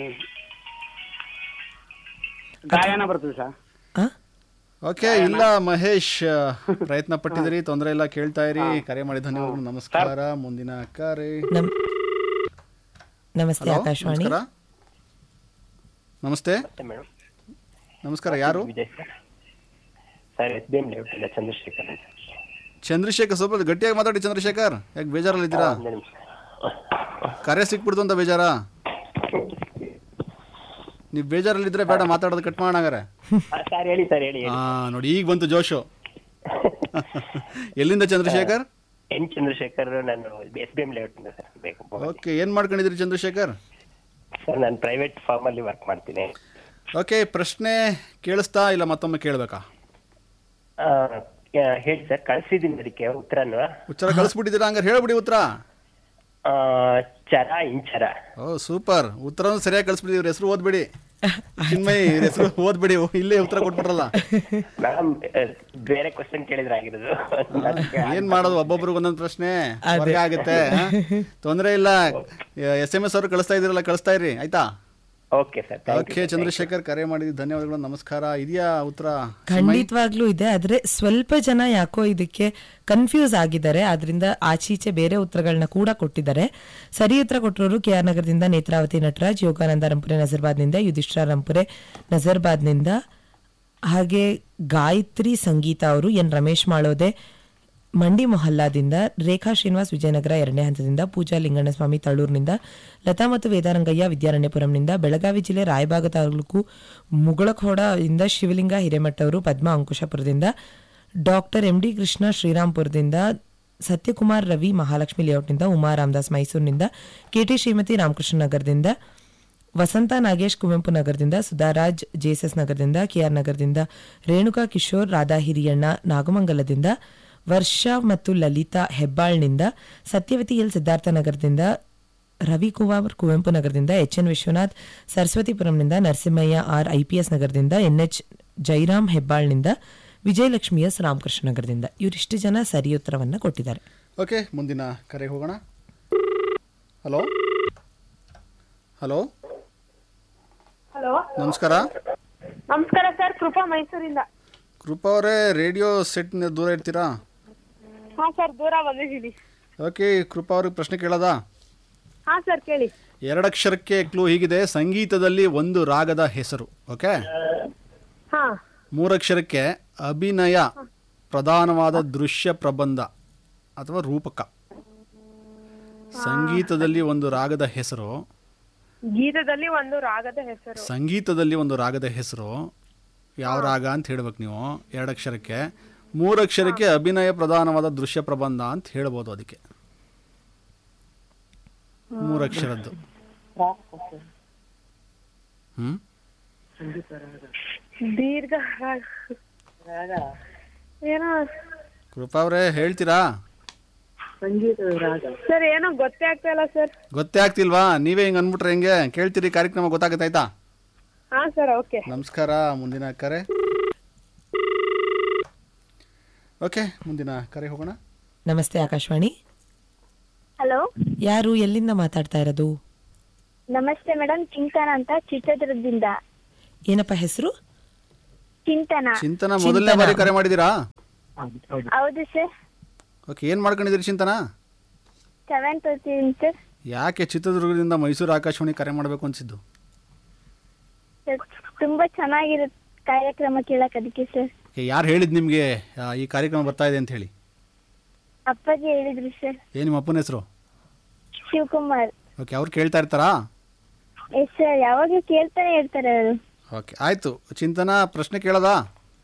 ಗಾಯನ ಬರ್ತದೆ ಸರ್ ಆ? ಓಕೆ ಇಲ್ಲ ಮಹೇಶ್ ಪ್ರಯತ್ನ ಪಟ್ಟಿದ್ರಿ ತೊಂದರೆ ಇಲ್ಲ ಕೇಳ್ತಾ ಇರಿ ಕರೆ ಮಾಡಿ ಧನ್ಯವಾದಗಳು ನಮಸ್ಕಾರ ಮುಂದಿನ ಕರೆ ನಮ್ ನಮಸ್ತೆ ಹಲೋ ಆಕಾಶವಾಣಿ ನಮಸ್ಕಾರ ನಮಸ್ತೆ ಮೇಡಮ್ ನಮಸ್ಕಾರ ಯಾರು Vijay sir sir S B M ಲೇಔಟಿಂದ ಚಂದ್ರಶೇಖರ್ ಅಂತ ಚಂದ್ರಶೇಖರ್ ಸ್ವಲ್ಪ ಗಟ್ಟಿಯಾಗಿ ಮಾತಾಡಿ ಚಂದ್ರಶೇಖರ್ ಯಾಕೆ ಬೇಜಾರಲ್ಲಿದ್ದೀರಾ ಒಂದು ನಿಮಿಷ ಕರೆ ಸಿಕ್ಬಿಡ್ತು ಅಂತ ಬೇಜಾರಾ ನೀವು ಬೇಜಾರಲ್ಲಿದ್ರೆ ಬೇಡ ಮಾತಾಡೋದು ಕಟ್ ಮಾಡೋಣಾಗಾರೆ ಸರ್ ಹೇಳಿ ಸರ್ ಹೇಳಿ ಹಾ ನೋಡಿ ಈಗ ಬಂತು ಜೋಶು ಎಲ್ಲಿಂದ ಚಂದ್ರಶೇಖರ್ ಎನ್ ಚಂದ್ರಶೇಖರ್ ನಾನು S B M layout sir ಬೇಕು ಓಕೆ ಏನು ಮಾಡ್ಕೊಂಡಿದ್ದೀರಿ ಚಂದ್ರಶೇಖರ್ ಸರ್ ನಾನು ಪ್ರೈವೇಟ್ ಫಾರ್ಮ್ ಅಲ್ಲಿ ವರ್ಕ್ ಮಾಡ್ತೀನಿ ಓಕೆ ಪ್ರಶ್ನೆ ಕೇಳಿಸ್ತಾ ಇಲ್ಲ ಮತ್ತೊಮ್ಮೆ ಕೇಳಬೇಕಾ ಆ, ಆ, ಹೇಳಿ ಸರ್ ಕಳ್ಸಿದ್ದೀನಿ ಅದಕ್ಕೆ ಉತ್ತರನು ಉತ್ತರ ಕಳಿಸ್ಬಿಟ್ಟಿದ್ದೀರಾ ಹಂಗಾರೆ ಹೇಳ್ಬಿಡಿ ಉತ್ತರ ಆ, ಚರ ಇಂಚರ ಓ ಸೂಪರ್ ಉತ್ತರನೂ ಸರಿಯಾಗಿ ಕಳಿಸ್ಬಿಡಿ ಇವ್ರ ಹೆಸರು ಓದ್ಬಿಡಿ ಚಿನ್ಮಯ್ ಇವ್ರ ಹೆಸರು ಓದ್ಬಿಡಿ ಇಲ್ಲೇ ಉತ್ತರ ಕೊಟ್ಬಿಟ್ರಲ್ಲ ಮೇಡಮ್ ಬೇರೆ ಕ್ವಶನ್ ಕೇಳಿದ್ರೆ ಆಗಿರೋದು ಏನ್ ಮಾಡೋದು ಒಬ್ಬೊಬ್ರಿಗೆ ಒಂದೊಂದು ಪ್ರಶ್ನೆ ವರ್ಗ ಆಗುತ್ತೆ ಹಾ? ತೊಂದ್ರೆ ಇಲ್ಲ ಎಸ್ ಎಂ ಎಸ್ ಅವರು ಕಳಿಸ್ತಾ ಇದ್ದೀರಲ್ಲ ಕಳಿಸ್ತಾ ಇರಿ ಆಯ್ತಾ ಓಕೆ ಸರ್ ಓಕೆ ಚಂದ್ರಶೇಖರ್ ಕರೆ ಮಾಡಿದ ಧನ್ಯವಾದಗಳು ನಮಸ್ಕಾರ ಇದೆಯಾ ಉತ್ತರ ಖಂಡಿತವಾಗ್ಲೂ ಇದೆ ಆದ್ರೆ ಸ್ವಲ್ಪ ಜನ ಯಾಕೋ ಇದಕ್ಕೆ ಕನ್ಫ್ಯೂಸ್ ಆಗಿದ್ದಾರೆ ಆದ್ರಿಂದ ಆಚೀಚೆ ಬೇರೆ ಉತ್ತರಗಳನ್ನ ಕೂಡ ಕೊಟ್ಟಿದ್ದಾರೆ ಸರಿ ಉತ್ತರ ಕೊಟ್ಟರೋರು ಕೆ ಆರ್ ನಗರದಿಂದ ನೇತ್ರಾವತಿ ನಟರಾಜ್ ಯೋಗಾನಂದ ರಂಪುರೆ ನಜರ್ಬಾದ್ನಿಂದ ಯುಧಿಷ್ಠರ ರಂಪುರೆ ನಜರ್ಬಾದ್ನಿಂದ ಹಾಗೆ ಗಾಯತ್ರಿ ಸಂಗೀತ ಅವರು ಎನ್ ರಮೇಶ್ ಮಾಳೋದೆ ಮಂಡಿ ಮೊಹಲ್ಲಾದಿಂದ ರೇಖಾ ಶ್ರೀನಿವಾಸ್ ವಿಜಯನಗರ ಎರಡನೇ ಹಂತದಿಂದ ಪೂಜಾ ಲಿಂಗಣ್ಣಸ್ವಾಮಿ ತಳೂರಿನಿಂದ ಲತಾ ಮತ್ತು ವೇದಾರಂಗಯ್ಯ ವಿದ್ಯಾರಣ್ಯಪುರಂನಿಂದ ಬೆಳಗಾವಿ ಜಿಲ್ಲೆ ರಾಯಬಾಗ ತಾಲೂಕು ಮುಗಳಖೋಡ ಇಂದ ಶಿವಲಿಂಗ ಹಿರೇಮಠ ಅವರು ಪದ್ಮ ಅಂಕುಶಪುರದಿಂದ ಡಾಕ್ಟರ್ ಎಂ ಡಿ ಕೃಷ್ಣ ಶ್ರೀರಾಮ್ಪುರದಿಂದ ಸತ್ಯಕುಮಾರ್ ರವಿ ಮಹಾಲಕ್ಷ್ಮಿ ಲೇಔಟ್ನಿಂದ ಉಮಾ ರಾಮದಾಸ್ ಮೈಸೂರಿನಿಂದ ಕೆಟಿ ಶ್ರೀಮತಿ ರಾಮಕೃಷ್ಣ ನಗರದಿಂದ ವಸಂತ ನಾಗೇಶ್ ಕುವೆಂಪು ನಗರದಿಂದ ಸುಧಾರಾಜ್ ಜೆಎಸ್ಎಸ್ ನಗರದಿಂದ ಕೆಆರ್ ನಗರದಿಂದ ರೇಣುಕಾ ಕಿಶೋರ್ ರಾಧಾ ಹಿರಿಯಣ್ಣ ನಾಗಮಂಗಲದಿಂದ ವರ್ಷಾ ಮತ್ತು ಲಲಿತಾ ಹೆಬ್ಬಾಳ್ನಿಂದ ಸತ್ಯವತಿ ಎಲ್ ಸಿದ್ಧಾರ್ಥ ನಗರದಿಂದ ರವಿಕುಮಾರ್ ಕುವೆಂಪು ನಗರದಿಂದ ಎಚ್ ಎನ್ ವಿಶ್ವನಾಥ್ ಸರಸ್ವತಿಪುರಂನಿಂದ ನರಸಿಂಹಯ್ಯ ಆರ್ ಐಪಿಎಸ್ ನಗರದಿಂದ ಎನ್ಎಚ್ ಜೈರಾಮ್ ಹೆಬ್ಬಾಳ್ನಿಂದ ವಿಜಯಲಕ್ಷ್ಮಿ ಎಸ್ ರಾಮಕೃಷ್ಣ ನಗರದಿಂದ ಇವರಿಷ್ಟು ಜನ ಸರಿ ಉತ್ತರವನ್ನ ಕೊಟ್ಟಿದ್ದಾರೆ ಓಕೆ ಮುಂದಿನ ಕರೆ ಹೋಗೋಣ ಹಲೋ ಹಲೋ ಹಲೋ ನಮಸ್ಕಾರ ನಮಸ್ಕಾರ ಸರ್ ಕೃಪಾ ಮೈಸೂರಿಂದ ಕೃಪಾ ಅವರೇ ರೇಡಿಯೋ ಸೆಟ್ ದೂರ ಇರ್ತೀರಾ ಹಾ ಸರ್ ದೂರ ಬಂದಿದ್ದೀನಿ ಓಕೆ ಕೃಪಾ ಅವ್ರಿಗೆ ಪ್ರಶ್ನೆ ಕೇಳೋದಾ ಹಾ ಸರ್ ಕೇಳಿ ಎರಡಕ್ಷರಕ್ಕೆ ಕ್ಲೂ ಹೀಗಿದೆ ಸಂಗೀತದಲ್ಲಿ ಒಂದು ರಾಗದ ಹೆಸರು ಓಕೆ ಹಾ ಮೂರಕ್ಷರಕ್ಕೆ ಅಭಿನಯ ಪ್ರಧಾನವಾದ ದೃಶ್ಯ ಪ್ರಬಂಧ ಅಥವಾ ರೂಪಕ ಸಂಗೀತದಲ್ಲಿ ಒಂದು ರಾಗದ ಹೆಸರು ಗೀತದಲ್ಲಿ ಒಂದು ರಾಗದ ಹೆಸರು ಸಂಗೀತದಲ್ಲಿ ಒಂದು ರಾಗದ ಹೆಸರು ಯಾವ ರಾಗ ಅಂತ ಹೇಳ್ಬೇಕು ನೀವು ಎರಡಕ್ಷರಕ್ಕೆ ಮೂರಕ್ಷರಕ್ಕೆ ಅಭಿನಯ ಪ್ರಧಾನವಾದ ದೃಶ್ಯ ಪ್ರಬಂಧ ಅಂತ ಹೇಳ್ಬೋದು ಅದಕ್ಕೆ ಮೂರಕ್ಷರದ್ದು ಹ್ಮ್ ದೀರ್ಘ ರಾಗ ಏನೋ ಕೃಪಾ ಅವರೇ ಹೇಳ್ತೀರಾ ಸರ್ ಏನೋ ಗೊತ್ತೇ ಆಗ್ತಾ ಇಲ್ಲ ಸರ್ ಗೊತ್ತೇ ಆಗ್ತಿಲ್ವಾ ನೀವೇ ಹಿಂಗೆ ಅನ್ಬಿಟ್ರೆ ಹೆಂಗೆ ಕೇಳ್ತೀರಿ ಕಾರ್ಯಕ್ರಮ ಗೊತ್ತಾಗತ್ತಾಯ್ತಾ ಹಾ ಸರ್ ಓಕೆ ನಮಸ್ಕಾರ ಮುಂದಿನ ಕರೆ ಓಕೆ ಮುಂದಿನ ಕರೆ ಹೋಗೋಣ ನಮಸ್ತೆ ಆಕಾಶವಾಣಿ ಹಲೋ ಯಾರು ಎಲ್ಲಿಂದ ಮಾತಾಡ್ತಾ ಇರೋದು ನಮಸ್ತೆ ಮೇಡಮ್ ಚಿಂತನ ಅಂತ ಚಿತ್ರದುರ್ಗದಿಂದ ಏನಪ್ಪ ಹೆಸರು ಚಿಂತನ ಚಿಂತನ ಮೊದಲನೇ ಬಾರಿ ಕರೆ ಮಾಡಿದ್ದೀರಾ ಹೌದು ಸರ್ ಓಕೆ ಏನು ಮಾಡ್ಕೊಂಡಿದ್ದೀರಿ ಚಿಂತನ ಸೆವೆಂತ್ ಓದ್ತಿದ್ದೀನಿ ಸರ್ ಯಾಕೆ ಚಿತ್ರದುರ್ಗದಿಂದ ಮೈಸೂರು ಆಕಾಶವಾಣಿ ಕರೆ ಮಾಡಬೇಕು ಅನ್ಸಿದ್ದು ಸರ್, ತುಂಬಾ ಚೆನ್ನಾಗಿರುತ್ತೆ ಕಾರ್ಯಕ್ರಮ ಕೇಳಕ್ ಅದಕ್ಕೆ ಸರ್ ಓಕೆ ಯಾರು ಹೇಳಿದ್ ನಿಮಗೆ ಈ ಕಾರ್ಯಕ್ರಮ ಬರ್ತಾ ಇದೆ ಅಂತ ಹೇಳಿ ಅಪ್ಪಾಜಿ ಹೇಳಿದ್ರು ಸರ್ ಏನು ನಿಮ್ಮ ಅಪ್ಪನ ಹೆಸರು ಶಿವಕುಮಾರ್ ಓಕೆ ಅವ್ರು ಕೇಳ್ತಾ ಇರ್ತಾರಾ ಎಸ್ ಸರ್ ಯಾವಾಗ್ಲೂ ಕೇಳ್ತಾನೆ ಇರ್ತಾರೆ ಅವರು ಓಕೆ ಆಯಿತು ಚಿಂತನ ಪ್ರಶ್ನೆ ಕೇಳೋದಾ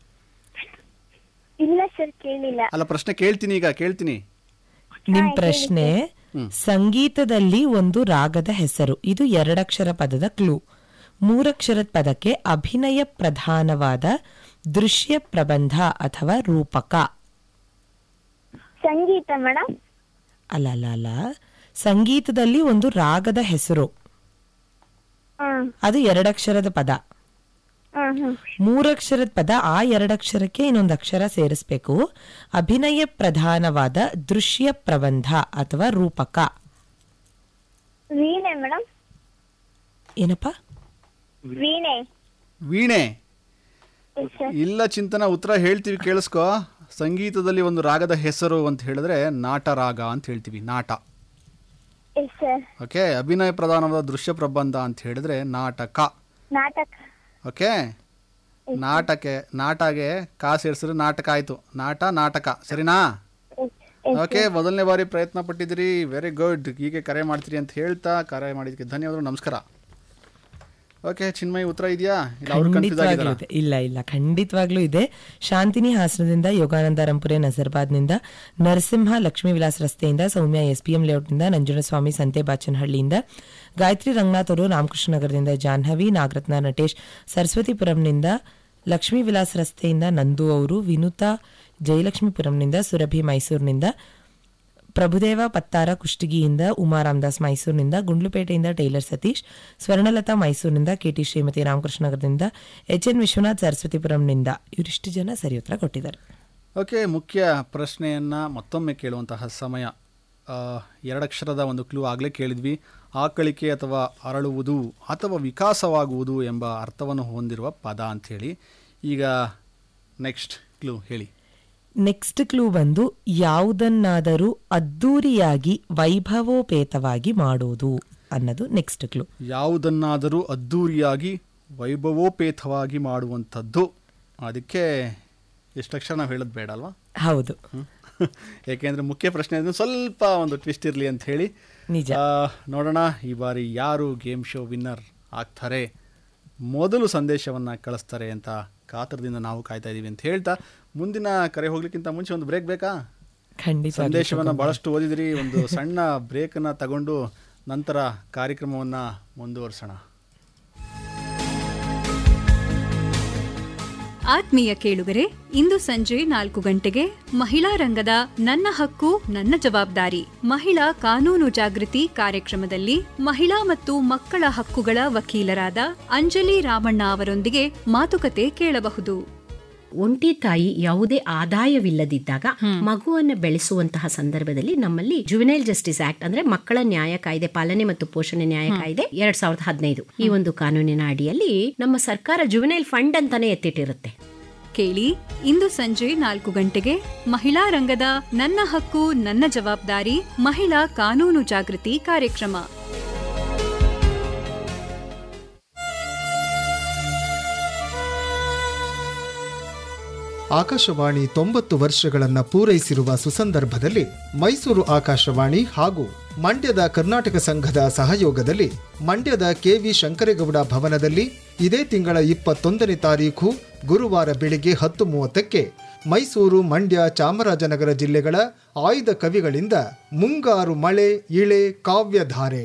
ಇಲ್ಲ ಸರ್ ಕೇಳಿಲ್ಲ ಅಲ್ಲ ಪ್ರಶ್ನೆ ಕೇಳ್ತೀನಿ ಈಗ ಕೇಳ್ತೀನಿ ನಿಮ್ ಪ್ರಶ್ನೆ ಸಂಗೀತದಲ್ಲಿ ಒಂದು ರಾಗದ ಹೆಸರು ಇದು ಎರಡಕ್ಷರ ಪದದ ಕ್ಲೂ ಮೂರಕ್ಷರದ ಪದಕ್ಕೆ ಅಭಿನಯ ಪ್ರಧಾನವಾದ ದೃಶ್ಯ ಪ್ರಬಂಧ ಅಥವಾ ರೂಪಕ ಸಂಗೀತ ಮೇಡಮ್ ಅಲ್ಲ ಅಲ್ಲ ಅಲ್ಲ ಸಂಗೀತದಲ್ಲಿ ಒಂದು ರಾಗದ ಹೆಸರು ಹ್ಮ್ ಅದು ಎರಡಕ್ಷರದ ಪದ ಹ್ಮ್ ಹ್ಮ್ ಮೂರಕ್ಷರದ ಪದ ಆ ಎರಡಕ್ಷರಕ್ಕೆ ಇನ್ನೊಂದು ಅಕ್ಷರ ಸೇರಿಸ್ಬೇಕು ಅಭಿನಯ ಪ್ರಧಾನವಾದ ದೃಶ್ಯ ಪ್ರಬಂಧ ಅಥವಾ ರೂಪಕ ವೀಣೆ ಮೇಡಮ್ ಏನಪ್ಪ ವೀಣೆ ವೀಣೆ ಎಸ್ ಸರ್ ಇಲ್ಲ ಚಿಂತನ ಉತ್ತರ ಹೇಳ್ತೀವಿ ಕೇಳಿಸ್ಕೊ ಸಂಗೀತದಲ್ಲಿ ಒಂದು ರಾಗದ ಹೆಸರು ಅಂತ ಹೇಳಿದ್ರೆ ನಾಟ ರಾಗ ಅಂತ ಹೇಳ್ತೀವಿ ನಾಟ ಎಸ್ ಸರ್ ಓಕೆ ಅಭಿನಯ ಪ್ರಧಾನವಾದ ದೃಶ್ಯ ಪ್ರಬಂಧ ಅಂತ ಹೇಳಿದ್ರೆ ನಾಟಕ ನಾಟಕ ಓಕೆ ನಾಟಕೆ ನಾಟಗೆ ಕಾ ಸೇರಿಸಿದ್ರೆ ನಾಟಕ ಆಯ್ತು ನಾಟ ನಾಟಕ ಸರಿನಾ ಓಕೆ ಮೊದಲನೇ ಬಾರಿ ಪ್ರಯತ್ನ ಪಟ್ಟಿದ್ದೀರಿ ವೆರಿ ಗುಡ್ ಹೀಗೆ ಕರೆ ಮಾಡ್ತೀರಿ ಅಂತ ಹೇಳ್ತಾ ಕರೆ ಮಾಡಿದ್ದಕ್ಕೆ ಧನ್ಯವಾದಗಳು ನಮಸ್ಕಾರ ಓಕೆ ಚಿನ್ಮಯ್ ಉತ್ತರ ಇದೆಯಾ ಇಲ್ಲ ಅವ್ರು ಕನ್ಫ್ಯೂಸ್ ಖಂಡಿತವಾಗ್ಲೂ ಆಗಿದ್ದಾರಾ ಇದೆ ಇಲ್ಲ ಇಲ್ಲ ಖಂಡಿತವಾಗ್ಲೂ ಇದೆ ಶಾಂತಿನಿ ಹಾಸನದಿಂದ ಯೋಗಾನಂದ ರಂಪುರೆ ನಜರ್ಬಾದ್ನಿಂದ ನರಸಿಂಹ ಲಕ್ಷ್ಮೀ ವಿಲಾಸ್ ರಸ್ತೆಯಿಂದ ಸೌಮ್ಯ ಎಸ್ಪಿಎಂ ಲೇಔಟ್ನಿಂದ ನಂಜುನಸ್ವಾಮಿ ಸಂತೆ ಬಾಚನಹಳ್ಳಿಯಿಂದ ಗಾಯತ್ರಿ ರಂಗನಾಥ್ ಅವರು ರಾಮಕೃಷ್ಣ ನಗರದಿಂದ ಜಾಹ್ನವಿ ನಾಗರತ್ನ ನಟೇಶ್ ಸರಸ್ವತಿಪುರಂನಿಂದ ಲಕ್ಷ್ಮೀ ವಿಲಾಸ್ ರಸ್ತೆಯಿಂದ ನಂದು ಅವರು ವಿನುತಾ ಜಯಲಕ್ಷ್ಮೀಪುರಂನಿಂದ ಸುರಭಿ ಮೈಸೂರಿನಿಂದ ಪ್ರಭುದೇವ ಪತ್ತಾರ ಕುಷ್ಟಗಿಯಿಂದ ಉಮಾ ರಾಮದಾಸ್ ಮೈಸೂರಿನಿಂದ ಗುಂಡ್ಲುಪೇಟೆಯಿಂದ ಟೈಲರ್ ಸತೀಶ್ ಸ್ವರ್ಣಲತಾ ಮೈಸೂರಿನಿಂದ ಕೆಟಿ ಶ್ರೀಮತಿ ರಾಮಕೃಷ್ಣ ನಗರದಿಂದ ಎಚ್ ಎನ್ ವಿಶ್ವನಾಥ್ ಸರಸ್ವತಿಪುರಂನಿಂದ ಇವರಿಷ್ಟು ಜನ ಸರಿ ಉತ್ತರ ಕೊಟ್ಟಿದ್ದಾರೆ ಓಕೆ ಮುಖ್ಯ ಪ್ರಶ್ನೆಯನ್ನು ಮತ್ತೊಮ್ಮೆ ಕೇಳುವಂತಹ ಸಮಯ ಆ, ಎರಡಕ್ಷರದ ಒಂದು ಕ್ಲೂ ಆಗಲೇ ಕೇಳಿದ್ವಿ ಆಕಳಿಕೆ ಅಥವಾ ಅರಳುವುದು ಅಥವಾ ವಿಕಾಸವಾಗುವುದು ಎಂಬ ಅರ್ಥವನ್ನು ಹೊಂದಿರುವ ಪದ ಅಂಥೇಳಿ ಈಗ ನೆಕ್ಸ್ಟ್ ಕ್ಲೂ ಹೇಳಿ ನೆಕ್ಸ್ಟ್ ಕ್ಲೂ ಬಂದು ಯಾವುದನ್ನಾದರೂ ಅದ್ದೂರಿಯಾಗಿ ವೈಭವೋಪೇತವಾಗಿ ಮಾಡೋದು ಅನ್ನೋದು ನೆಕ್ಸ್ಟ್ ಕ್ಲೂ ಯಾವುದನ್ನಾದರೂ ಅದ್ಧೂರಿಯಾಗಿ ವೈಭವೋಪೇತವಾಗಿ ಮಾಡುವಂಥದ್ದು ಅದಕ್ಕೆ ಎಷ್ಟು ಅಕ್ಷರ ನಾವು ಹೇಳೋದು ಬೇಡ ಅಲ್ವಾ ಹೌದು ಹ್ಮ್. ಏಕೆಂದರೆ ಮುಖ್ಯ ಪ್ರಶ್ನೆ ಅಂದ್ರೆ ಸ್ವಲ್ಪ ಒಂದು ಟ್ವಿಸ್ಟ್ ಇರಲಿ ಅಂತ ಹೇಳಿ ನಿಜ. ಆ, ನೋಡೋಣ ಈ ಬಾರಿ ಯಾರು ಗೇಮ್ ಶೋ ವಿನ್ನರ್ ಆಗ್ತಾರೆ ಮೊದಲು ಸಂದೇಶವನ್ನು ಕಳಿಸ್ತಾರೆ ಅಂತ ಕಾತರದಿಂದ ನಾವು ಕಾಯ್ತಾ ಇದ್ದೀವಿ ಅಂತ ಹೇಳ್ತಾ ಮುಂದಿನ ಕರೆ ಹೋಗ್ಲಿಕ್ಕಿಂತ ಮುಂಚೆ ಒಂದು ಬ್ರೇಕ್ ಬೇಕಾ ಖಂಡಿತ ಸಂದೇಶವನ್ನು ಬಹಳಷ್ಟು ಓದಿದಿರಿ ಒಂದು ಸಣ್ಣ ಬ್ರೇಕನ್ನು ತಗೊಂಡು ನಂತರ ಕಾರ್ಯಕ್ರಮವನ್ನು ಮುಂದುವರಿಸೋಣ ಆತ್ಮೀಯ ಕೇಳುಗರೆ ಇಂದು ಸಂಜೆ ನಾಲ್ಕು ಗಂಟೆಗೆ ಮಹಿಳಾ ರಂಗದ ನನ್ನ ಹಕ್ಕು ನನ್ನ ಜವಾಬ್ದಾರಿ ಮಹಿಳಾ ಕಾನೂನು ಜಾಗೃತಿ ಕಾರ್ಯಕ್ರಮದಲ್ಲಿ ಮಹಿಳಾ ಮತ್ತು ಮಕ್ಕಳ ಹಕ್ಕುಗಳ ವಕೀಲರಾದ ಅಂಜಲಿ ರಾಮಣ್ಣ ಅವರೊಂದಿಗೆ ಮಾತುಕತೆ ಕೇಳಬಹುದು ಒಂಟಿ ತಾಯಿ ಯಾವುದೇ ಆದಾಯವಿಲ್ಲದಿದ್ದಾಗ ಮಗುವನ್ನು ಬೆಳೆಸುವಂತಹ ಸಂದರ್ಭದಲ್ಲಿ ನಮ್ಮಲ್ಲಿ ಜುವಿನೈಲ್ ಜಸ್ಟಿಸ್ ಆಕ್ಟ್ ಅಂದ್ರೆ ಮಕ್ಕಳ ನ್ಯಾಯ ಕಾಯ್ದೆ ಪಾಲನೆ ಮತ್ತು ಪೋಷಣೆ ನ್ಯಾಯ ಕಾಯ್ದೆ ಎರಡ್ ಸಾವಿರದ ಹದಿನೈದು ಈ ಒಂದು ಕಾನೂನಿನ ಅಡಿಯಲ್ಲಿ ನಮ್ಮ ಸರ್ಕಾರ ಜುವಿನೈಲ್ ಫಂಡ್ ಅಂತಾನೆ ಎತ್ತಿಟ್ಟಿರುತ್ತೆ ಕೇಳಿ ಇಂದು ಸಂಜೆ ನಾಲ್ಕು ಗಂಟೆಗೆ ಮಹಿಳಾ ರಂಗದ ನನ್ನ ಹಕ್ಕು ನನ್ನ ಜವಾಬ್ದಾರಿ ಮಹಿಳಾ ಕಾನೂನು ಜಾಗೃತಿ ಕಾರ್ಯಕ್ರಮ ಆಕಾಶವಾಣಿ ತೊಂಬತ್ತು ವರ್ಷಗಳನ್ನು ಪೂರೈಸಿರುವ ಸುಸಂದರ್ಭದಲ್ಲಿ ಮೈಸೂರು ಆಕಾಶವಾಣಿ ಹಾಗೂ ಮಂಡ್ಯದ ಕರ್ನಾಟಕ ಸಂಘದ ಸಹಯೋಗದಲ್ಲಿ ಮಂಡ್ಯದ ಕೆವಿ ಶಂಕರೇಗೌಡ ಭವನದಲ್ಲಿ ಇದೇ ತಿಂಗಳ ಇಪ್ಪತ್ತೊಂದನೇ ತಾರೀಖು ಗುರುವಾರ ಬೆಳಿಗ್ಗೆ ಹತ್ತು ಮೂವತ್ತಕ್ಕೆ ಮೈಸೂರು ಮಂಡ್ಯ ಚಾಮರಾಜನಗರ ಜಿಲ್ಲೆಗಳ ಆಯ್ದ ಕವಿಗಳಿಂದ ಮುಂಗಾರು ಮಳೆ ಇಳೆ ಕಾವ್ಯಧಾರೆ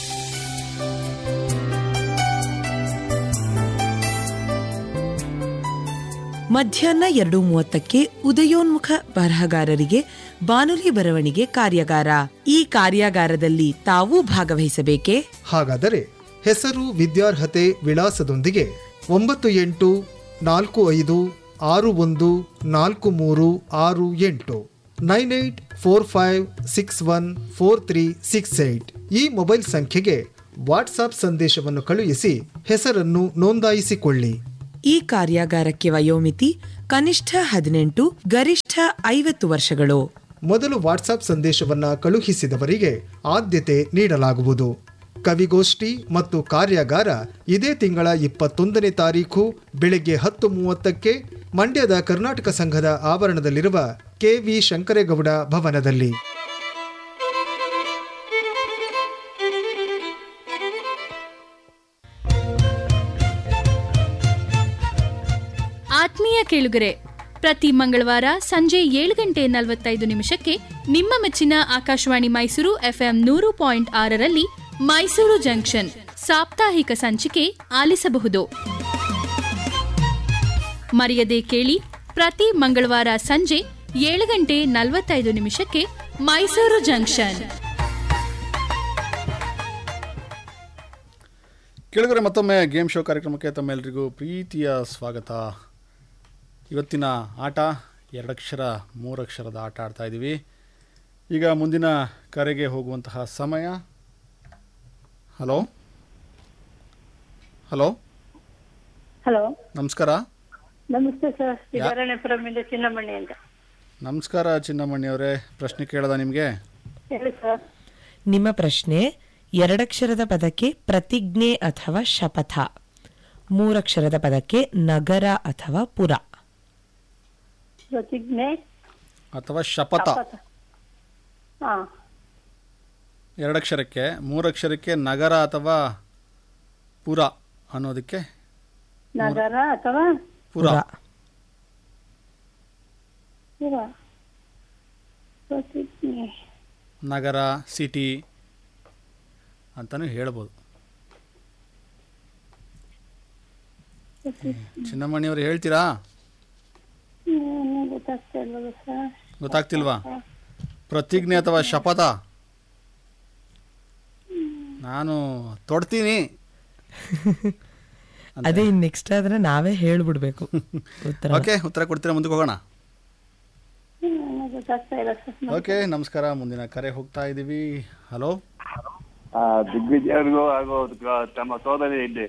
ಮಧ್ಯಾಹ್ನ ಎರಡು ಮೂವತ್ತಕ್ಕೆ ಉದಯೋನ್ಮುಖ ಬರಹಗಾರರಿಗೆ ಬಾನುಲಿ ಬರವಣಿಗೆ ಕಾರ್ಯಾಗಾರ ಈ ಕಾರ್ಯಾಗಾರದಲ್ಲಿ ತಾವೂ ಭಾಗವಹಿಸಬೇಕೇ ಹಾಗಾದರೆ ಹೆಸರು ವಿದ್ಯಾರ್ಹತೆ ವಿಳಾಸದೊಂದಿಗೆ ಒಂಬತ್ತು ಎಂಟು ನಾಲ್ಕು ಐದು ಆರು ಒಂದು ನಾಲ್ಕು ಮೂರು ಆರು ಎಂಟು nine eight four five six one four three six eight ಈ ಮೊಬೈಲ್ ಸಂಖ್ಯೆಗೆ ವಾಟ್ಸಾಪ್ ಸಂದೇಶವನ್ನು ಕಳುಹಿಸಿ ಹೆಸರನ್ನು ನೋಂದಾಯಿಸಿಕೊಳ್ಳಿ ಈ ಕಾರ್ಯಾಗಾರಕ್ಕೆ ವಯೋಮಿತಿ ಕನಿಷ್ಠ ಹದಿನೆಂಟು ಗರಿಷ್ಠ ಐವತ್ತು ವರ್ಷಗಳು ಮೊದಲು ವಾಟ್ಸಾಪ್ ಸಂದೇಶವನ್ನ ಕಳುಹಿಸಿದವರಿಗೆ ಆದ್ಯತೆ ನೀಡಲಾಗುವುದು ಕವಿಗೋಷ್ಠಿ ಮತ್ತು ಕಾರ್ಯಾಗಾರ ಇದೇ ತಿಂಗಳ ಇಪ್ಪತ್ತೊಂದನೇ ತಾರೀಖು ಬೆಳಗ್ಗೆ ಹತ್ತು ಮೂವತ್ತಕ್ಕೆ ಮಂಡ್ಯದ ಕರ್ನಾಟಕ ಸಂಘದ ಆವರಣದಲ್ಲಿರುವ ಕೆವಿ ಶಂಕರೇಗೌಡ ಭವನದಲ್ಲಿ ಆತ್ಮೀಯ ಕೇಳುಗರೆ ಪ್ರತಿ ಮಂಗಳವಾರ ಸಂಜೆ ಏಳು ಗಂಟೆ ನಲವತ್ತೈದು ನಿಮಿಷಕ್ಕೆ ನಿಮ್ಮ ಮೆಚ್ಚಿನ ಆಕಾಶವಾಣಿ ಮೈಸೂರು ಎಫ್ಎಂ ನೂರು ಪಾಯಿಂಟ್ ಆರರಲ್ಲಿ ಮೈಸೂರು ಜಂಕ್ಷನ್ ಸಾಪ್ತಾಹಿಕ ಸಂಚಿಕೆ ಆಲಿಸಬಹುದು ಮರೆಯದೆ ಕೇಳಿ ಪ್ರತಿ ಮಂಗಳವಾರ ಸಂಜೆ ಏಳು ಗಂಟೆ ನಲವತ್ತೈದು ನಿಮಿಷಕ್ಕೆ ಮೈಸೂರು ಜಂಕ್ಷನ್ ಕೇಳಿದರೆ ಮತ್ತೊಮ್ಮೆ ಗೇಮ್ ಶೋ ಕಾರ್ಯಕ್ರಮಕ್ಕೆ ತಮ್ಮೆಲ್ಲರಿಗೂ ಪ್ರೀತಿಯ ಸ್ವಾಗತ ಇವತ್ತಿನ ಆಟ ಎರಡಕ್ಷರ ಮೂರಕ್ಷರದ ಆಟ ಆಡ್ತಾ ಇದ್ದೀವಿ ಈಗ ಮುಂದಿನ ಕರೆಗೆ ಹೋಗುವಂತಹ ಸಮಯ ಹಲೋ ಹಲೋ ಹಲೋ ನಮಸ್ಕಾರ ನಮಸ್ತೆ ಸರ್ ಯಾ- ಸಿದ್ದರಾಯಪುರಮಿಂದ ಚಿನ್ನಮಣಿ ಅಂತ ನಮಸ್ಕಾರ ಚಿನ್ನಮಣಿ ಅವರೇ ಪ್ರಶ್ನೆ ಕೇಳದ ನಿಮಗೆ ಹೇಳಿ ಸರ್ ನಿಮ್ಮ ಪ್ರಶ್ನೆ ಎರಡಕ್ಷರದ ಪದಕ್ಕೆ ಪ್ರತಿಜ್ಞೆ ಅಥವಾ ಶಪಥ ಮೂರಕ್ಷರದ ಪದಕ್ಕೆ ನಗರ ಅಥವಾ ಪುರ ಪ್ರತಿಜ್ಞೆ ಅಥವಾ ಶಪಥ ಶಪಥ. ಹಾ ಎರಡಕ್ಷರಕ್ಕೆ ಮೂರಕ್ಷರಕ್ಕೆ ನಗರ ಅಥವಾ ಪುರ ಅನ್ನೋದಕ್ಕೆ ನಗರ ಅಥವಾ ಪುರ ಪುರ ಪ್ರತಿಜ್ಞೆ ನಗರ ಸಿಟಿ ಅಂತಲೂ ಹೇಳ್ಬೋದು ಪ್ರತಿಜ್ಞೆ ಚಿನ್ನಮಣಿಯವರು ಹೇಳ್ತೀರಾ ಏನು ಗೊತ್ತಾಗ್ತಾ ಇಲ್ವಲ್ಲ ಸರ್ ಗೊತ್ತಾಗ್ತಿಲ್ವಾ ಪ್ರತಿಜ್ಞೆ ಅಥವಾ ಶಪಥ ನಾನು ತೊಡ್ತೀನಿ ಅದೇ ನೆಕ್ಸ್ಟ್ ಆದ್ರೆ ನಾವೇ ಹೇಳ್ಬಿಡ್ಬೇಕು ಉತ್ತರ ಓಕೆ ಉತ್ತರ ಕೊಡ್ತೀರಾ ಮುಂದಕ್ಕೆ ಹೋಗೋಣ ಏನು ಗೊತ್ತಾಗ್ತಾ ಇಲ್ಲ ಸರ್ ಓಕೆ ನಮಸ್ಕಾರ ಮುಂದಿನ ಕರೆ ಹೋಗ್ತಾ ಇದ್ದೀವಿ ಹಲೋ ಆ, ದಿಗ್ವಿಜಯರಿಗೂ ಹಾಗೂ ಕ- ತಮ್ಮ ಸೋದರಿ ಇಲ್ಲಿ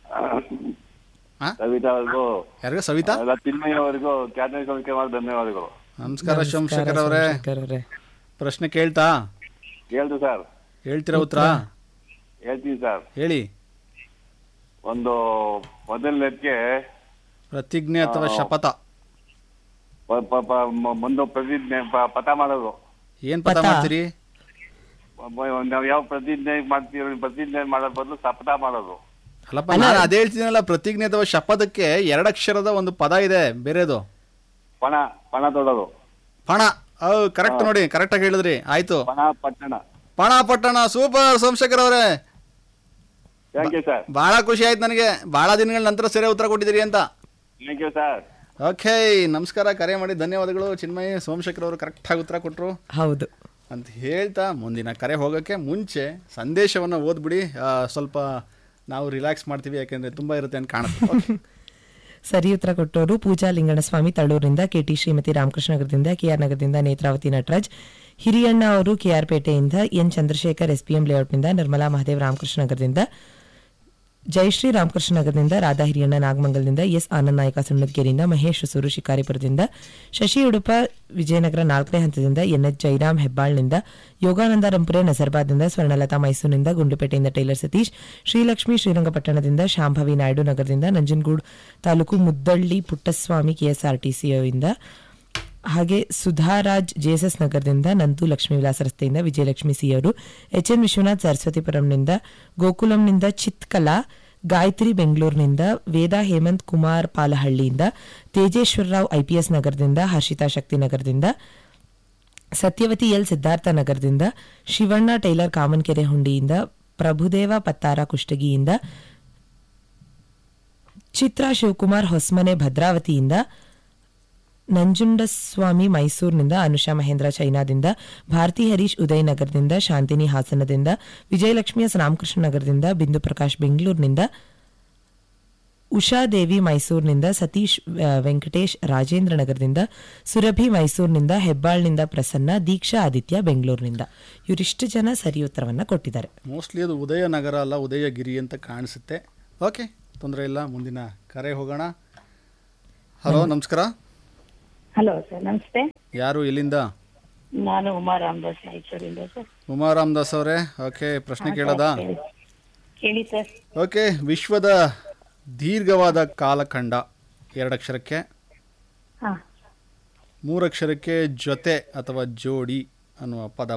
ಸವಿತಾ ಅವ್ರಿಗೂ ಯಾರಿಗೂ ಸವಿತಾ ಎಲ್ಲ ಚಿನ್ಮಯಿ ಅವರಿಗೂ ಕ್ಯಾಬಿನೆಟ್ ಕಮಿಟಿ ಮಾಡಿ ಧನ್ಯವಾದಗಳು ನಮಸ್ಕಾರ ಸೋಮಶೇಖರ್ ಅವರೇ ಪ್ರಶ್ನೆ ಕೇಳ್ತಾ ಹೇಳ್ತು ಸರ್ ಹೇಳ್ತೀರಾ ಉತ್ತರ ಹೇಳ್ತೀನಿ ಸರ್ ಹೇಳಿ ಒಂದು ಮೊದಲನೇದಕ್ಕೆ ಪ್ರತಿಜ್ಞೆ ಅಥವಾ ಆ, ಶಪಥ ಪ- ಪ- ಪ- ಮ- ಮುಂದೆ ಪ್ರತಿಜ್ಞೆ ಪ- ಪಥ ಮಾಡೋದು ಏನ್ ಪಥ ಮಾಡ್ತೀರಿ ಮ- ನಾವು ಯಾವ ಪ್ರತಿಜ್ಞೆ ಮಾಡ್ತೀವಿ ಪ್ರತಿಜ್ಞೆ ಮಾಡೋ ಬದಲು ಶಪಥ ಮಾಡೋದು ಅಲ್ಲಪ್ಪ ನಾನು ಅದೇ ಹೇಳ್ತೀನಲ್ಲ ಪ್ರತಿಜ್ಞೆ ಅಥವಾ ಶಪಥಕ್ಕೆ ಎರಡಕ್ಷರದ ಒಂದು ಪದ ಇದೆ ಬೇರೆದು ಪಣ ಪಣ ತೊಡೋದು ಪಣ ಕರೆಕ್ಟ್ ನೋಡಿ ಕರೆಕ್ಟ್ ಆಗಿ ಹೇಳಿದ್ರಿ ಆಯ್ತು ಪಣ ಪಟ್ಟಣ ಪಣ ಪಟ್ಟಣ ಸೂಪರ್ ಸೋಮಶೇಖರ್ ಅವರೇ ಥ್ಯಾಂಕ್ ಯು ಸರ್ ಬಹಳ ಖುಷಿ ಆಯ್ತು ನನಗೆ ಬಹಳ ದಿನಗಳ ನಂತರ ಸರಿಯಾಗಿ ಉತ್ತರ ಕೊಟ್ಟಿದ್ದೀರಿ ಅಂತ ಥ್ಯಾಂಕ್ ಯು ಸರ್ ಓಕೆ ನಮಸ್ಕಾರ ಕರೆ ಮಾಡಿ ಧನ್ಯವಾದಗಳು ಚಿನ್ಮಯಿ ಸೋಮಶೇಖರ್ ಅವರು ಕರೆಕ್ಟಾಗಿ ಉತ್ತರ ಕೊಟ್ಟರು ಹೌದು ಅಂತ ಹೇಳ್ತಾ ಮುಂದಿನ ಕರೆ ಹೋಗೋಕ್ಕೆ ಮುಂಚೆ ಸಂದೇಶವನ್ನು ಓದ್ಬಿಡಿ ಆ, ಸ್ವಲ್ಪ ನಾವು ರಿಲ್ಯಾಕ್ಸ್ ಮಾಡ್ತೀವಿ ಯಾಕೆಂದ್ರೆ ತುಂಬ ಇರುತ್ತೆ ಅಂತ ಕಾಣುತ್ತೆ Okay. ಸರಿ ಉತ್ತರ ಕೊಟ್ಟವರು ಪೂಜಾ ಲಿಂಗಣಸ್ವಾಮಿ ತಳ್ಳೂರಿನಿಂದ ಕೆಟಿ ಶ್ರೀಮತಿ ರಾಮಕೃಷ್ಣ ನಗರದಿಂದ ಕೆಆರ್ ನಗರದಿಂದ ನೇತ್ರಾವತಿ ನಟರಾಜ್ ಹಿರಿಯಣ್ಣ ಅವರು ಕೆಆರ್ ಪೇಟೆಯಿಂದ ಎನ್ ಚಂದ್ರಶೇಖರ್ ಎಸ್ಪಿಎಂ ಲೇಔಟ್ನಿಂದ ನಿರ್ಮಲಾ ಮಹದೇವ್ ರಾಮಕೃಷ್ಣ ನಗರದಿಂದ ಜಯಶ್ರೀ ರಾಮಕೃಷ್ಣ ನಗರದಿಂದ ರಾಧಾ ಹಿರಿಯಣ್ಣ ನಾಗಮಂಗಲದಿಂದ ಎಸ್ ಆನಂದ್ ನಾಯಕ ಸುಣ್ಣದ್ಗೇರಿಯಿಂದ ಮಹೇಶ್ ಹೊಸೂರು ಶಿಕಾರಿಪುರದಿಂದ ಶಶಿ ಉಡುಪ ವಿಜಯನಗರ ನಾಲ್ಕನೇ ಹಂತದಿಂದ ಎನ್ಎಚ್ ಜೈರಾಮ್ ಹೆಬ್ಬಾಳ್ನಿಂದ ಯೋಗಾನಂದ ರಂಪುರೆ ನಜರ್ಬಾದ್ನಿಂದ ಸ್ವರ್ಣಲತಾ ಮೈಸೂರಿನಿಂದ ಗುಂಡ್ಲುಪೇಟೆಯಿಂದ ಟೈಲರ್ ಸತೀಶ್ ಶ್ರೀಲಕ್ಷ್ಮಿ ಶ್ರೀರಂಗಪಟ್ಟಣದಿಂದ ಶಾಂಭವಿ ನಾಯ್ಡು ನಗರದಿಂದ ನಂಜನಗೂಡು ತಾಲೂಕು ಮುದ್ದಳ್ಳಿ ಪುಟ್ಟಸ್ವಾಮಿ ಕೆಎಸ್ಆರ್ಟಿಸಿಯಿಂದ ಹಾಗೆ ಸುಧಾರಾಜ್ ಜೆಎಸ್ಎಸ್ ನಗರದಿಂದ ನಂದು ಲಕ್ಷ್ಮೀ ವಿಲಾಸ ರಸ್ತೆಯಿಂದ ವಿಜಯಲಕ್ಷ್ಮಿ ಸಿ ಅವರು ಎಚ್ ಎನ್ ವಿಶ್ವನಾಥ್ ಸರಸ್ವತಿಪುರಂನಿಂದ ಗೋಕುಲಂನಿಂದ ಚಿತ್ಕಲಾ ಗಾಯತ್ರಿ ಬೆಂಗಳೂರಿನಿಂದ ವೇದಾ ಹೇಮಂತ್ ಕುಮಾರ್ ಪಾಲಹಳ್ಳಿಯಿಂದ ತೇಜೇಶ್ವರರಾವ್ ಐಪಿಎಸ್ ನಗರದಿಂದ ಹರ್ಷಿತಾ ಶಕ್ತಿ ನಗರದಿಂದ ಸತ್ಯವತಿ ಎಲ್ ಸಿದ್ಧಾರ್ಥ ನಗರದಿಂದ ಶಿವಣ್ಣ ಟೈಲರ್ ಕಾಮನ್ಕೆರೆ ಹುಂಡಿಯಿಂದ ಪ್ರಭುದೇವ ಪತ್ತಾರ ಕುಷ್ಟಗಿಯಿಂದ ಚಿತ್ರಾ ಶಿವಕುಮಾರ್ ಹೊಸ್ಮನೆ ಭದ್ರಾವತಿಯಿಂದ ನಂಜುಂಡಸ್ವಾಮಿ ಮೈಸೂರಿನಿಂದ ಅನುಷಾ ಮಹೇಂದ್ರ ಚೈನಾದಿಂದ ಭಾರತಿ ಹರೀಶ್ ಉದಯನಗರದಿಂದ ಶಾಂತಿನಿ ಹಾಸನದಿಂದ ವಿಜಯಲಕ್ಷ್ಮಿ ಎಸ್ ರಾಮಕೃಷ್ಣ ನಗರದಿಂದ ಬಿಂದು ಪ್ರಕಾಶ್ ಬೆಂಗಳೂರಿನಿಂದ ಉಷಾದೇವಿ ಮೈಸೂರಿನಿಂದ ಸತೀಶ್ ಆ, ವೆಂಕಟೇಶ್ ರಾಜೇಂದ್ರ ನಗರದಿಂದ ಸುರಭಿ ಮೈಸೂರಿನಿಂದ ಹೆಬ್ಬಾಳ್ನಿಂದ ಪ್ರಸನ್ನ ದೀಕ್ಷಾ ಆದಿತ್ಯ ಬೆಂಗಳೂರಿನಿಂದ ಇವರಿಷ್ಟು ಜನ ಸರಿ ಉತ್ತರವನ್ನ ಕೊಟ್ಟಿದ್ದಾರೆ ಮೋಸ್ಟ್ಲಿ ಅದು ಉದಯ ನಗರ ಅಲ್ಲ ಉದಯಗಿರಿ ಅಂತ ಕಾಣಿಸುತ್ತೆ ಓಕೆ ತೊಂದರೆ ಇಲ್ಲ ಮುಂದಿನ ಕರೆ ಹೋಗೋಣ ಹಲೋ ನಮಸ್ಕಾರ ಹಲೋ ಸರ್ ನಮಸ್ತೆ ಯಾರು ಎಲ್ಲಿಂದ ನಾನು ಉಮಾ ರಾಮದಾಸ್ ರಾಯಚೂರಿಂದ ಸರ್ ಉಮಾ ರಾಮದಾಸ್ ಅವರೇ ಓಕೆ ಪ್ರಶ್ನೆ ಹಾ, ಕೇಳೋದಾ ಸರ್, ಕೇಳಿ. ಕೇಳಿ ಸರ್ ಓಕೆ ವಿಶ್ವದ ದೀರ್ಘವಾದ ಕಾಲಖಂಡ ಎರಡಕ್ಷರಕ್ಕೆ ಹಾ ಮೂರಕ್ಷರಕ್ಕೆ ಜೊತೆ ಅಥವಾ ಜೋಡಿ ಅನ್ನುವ ಪದ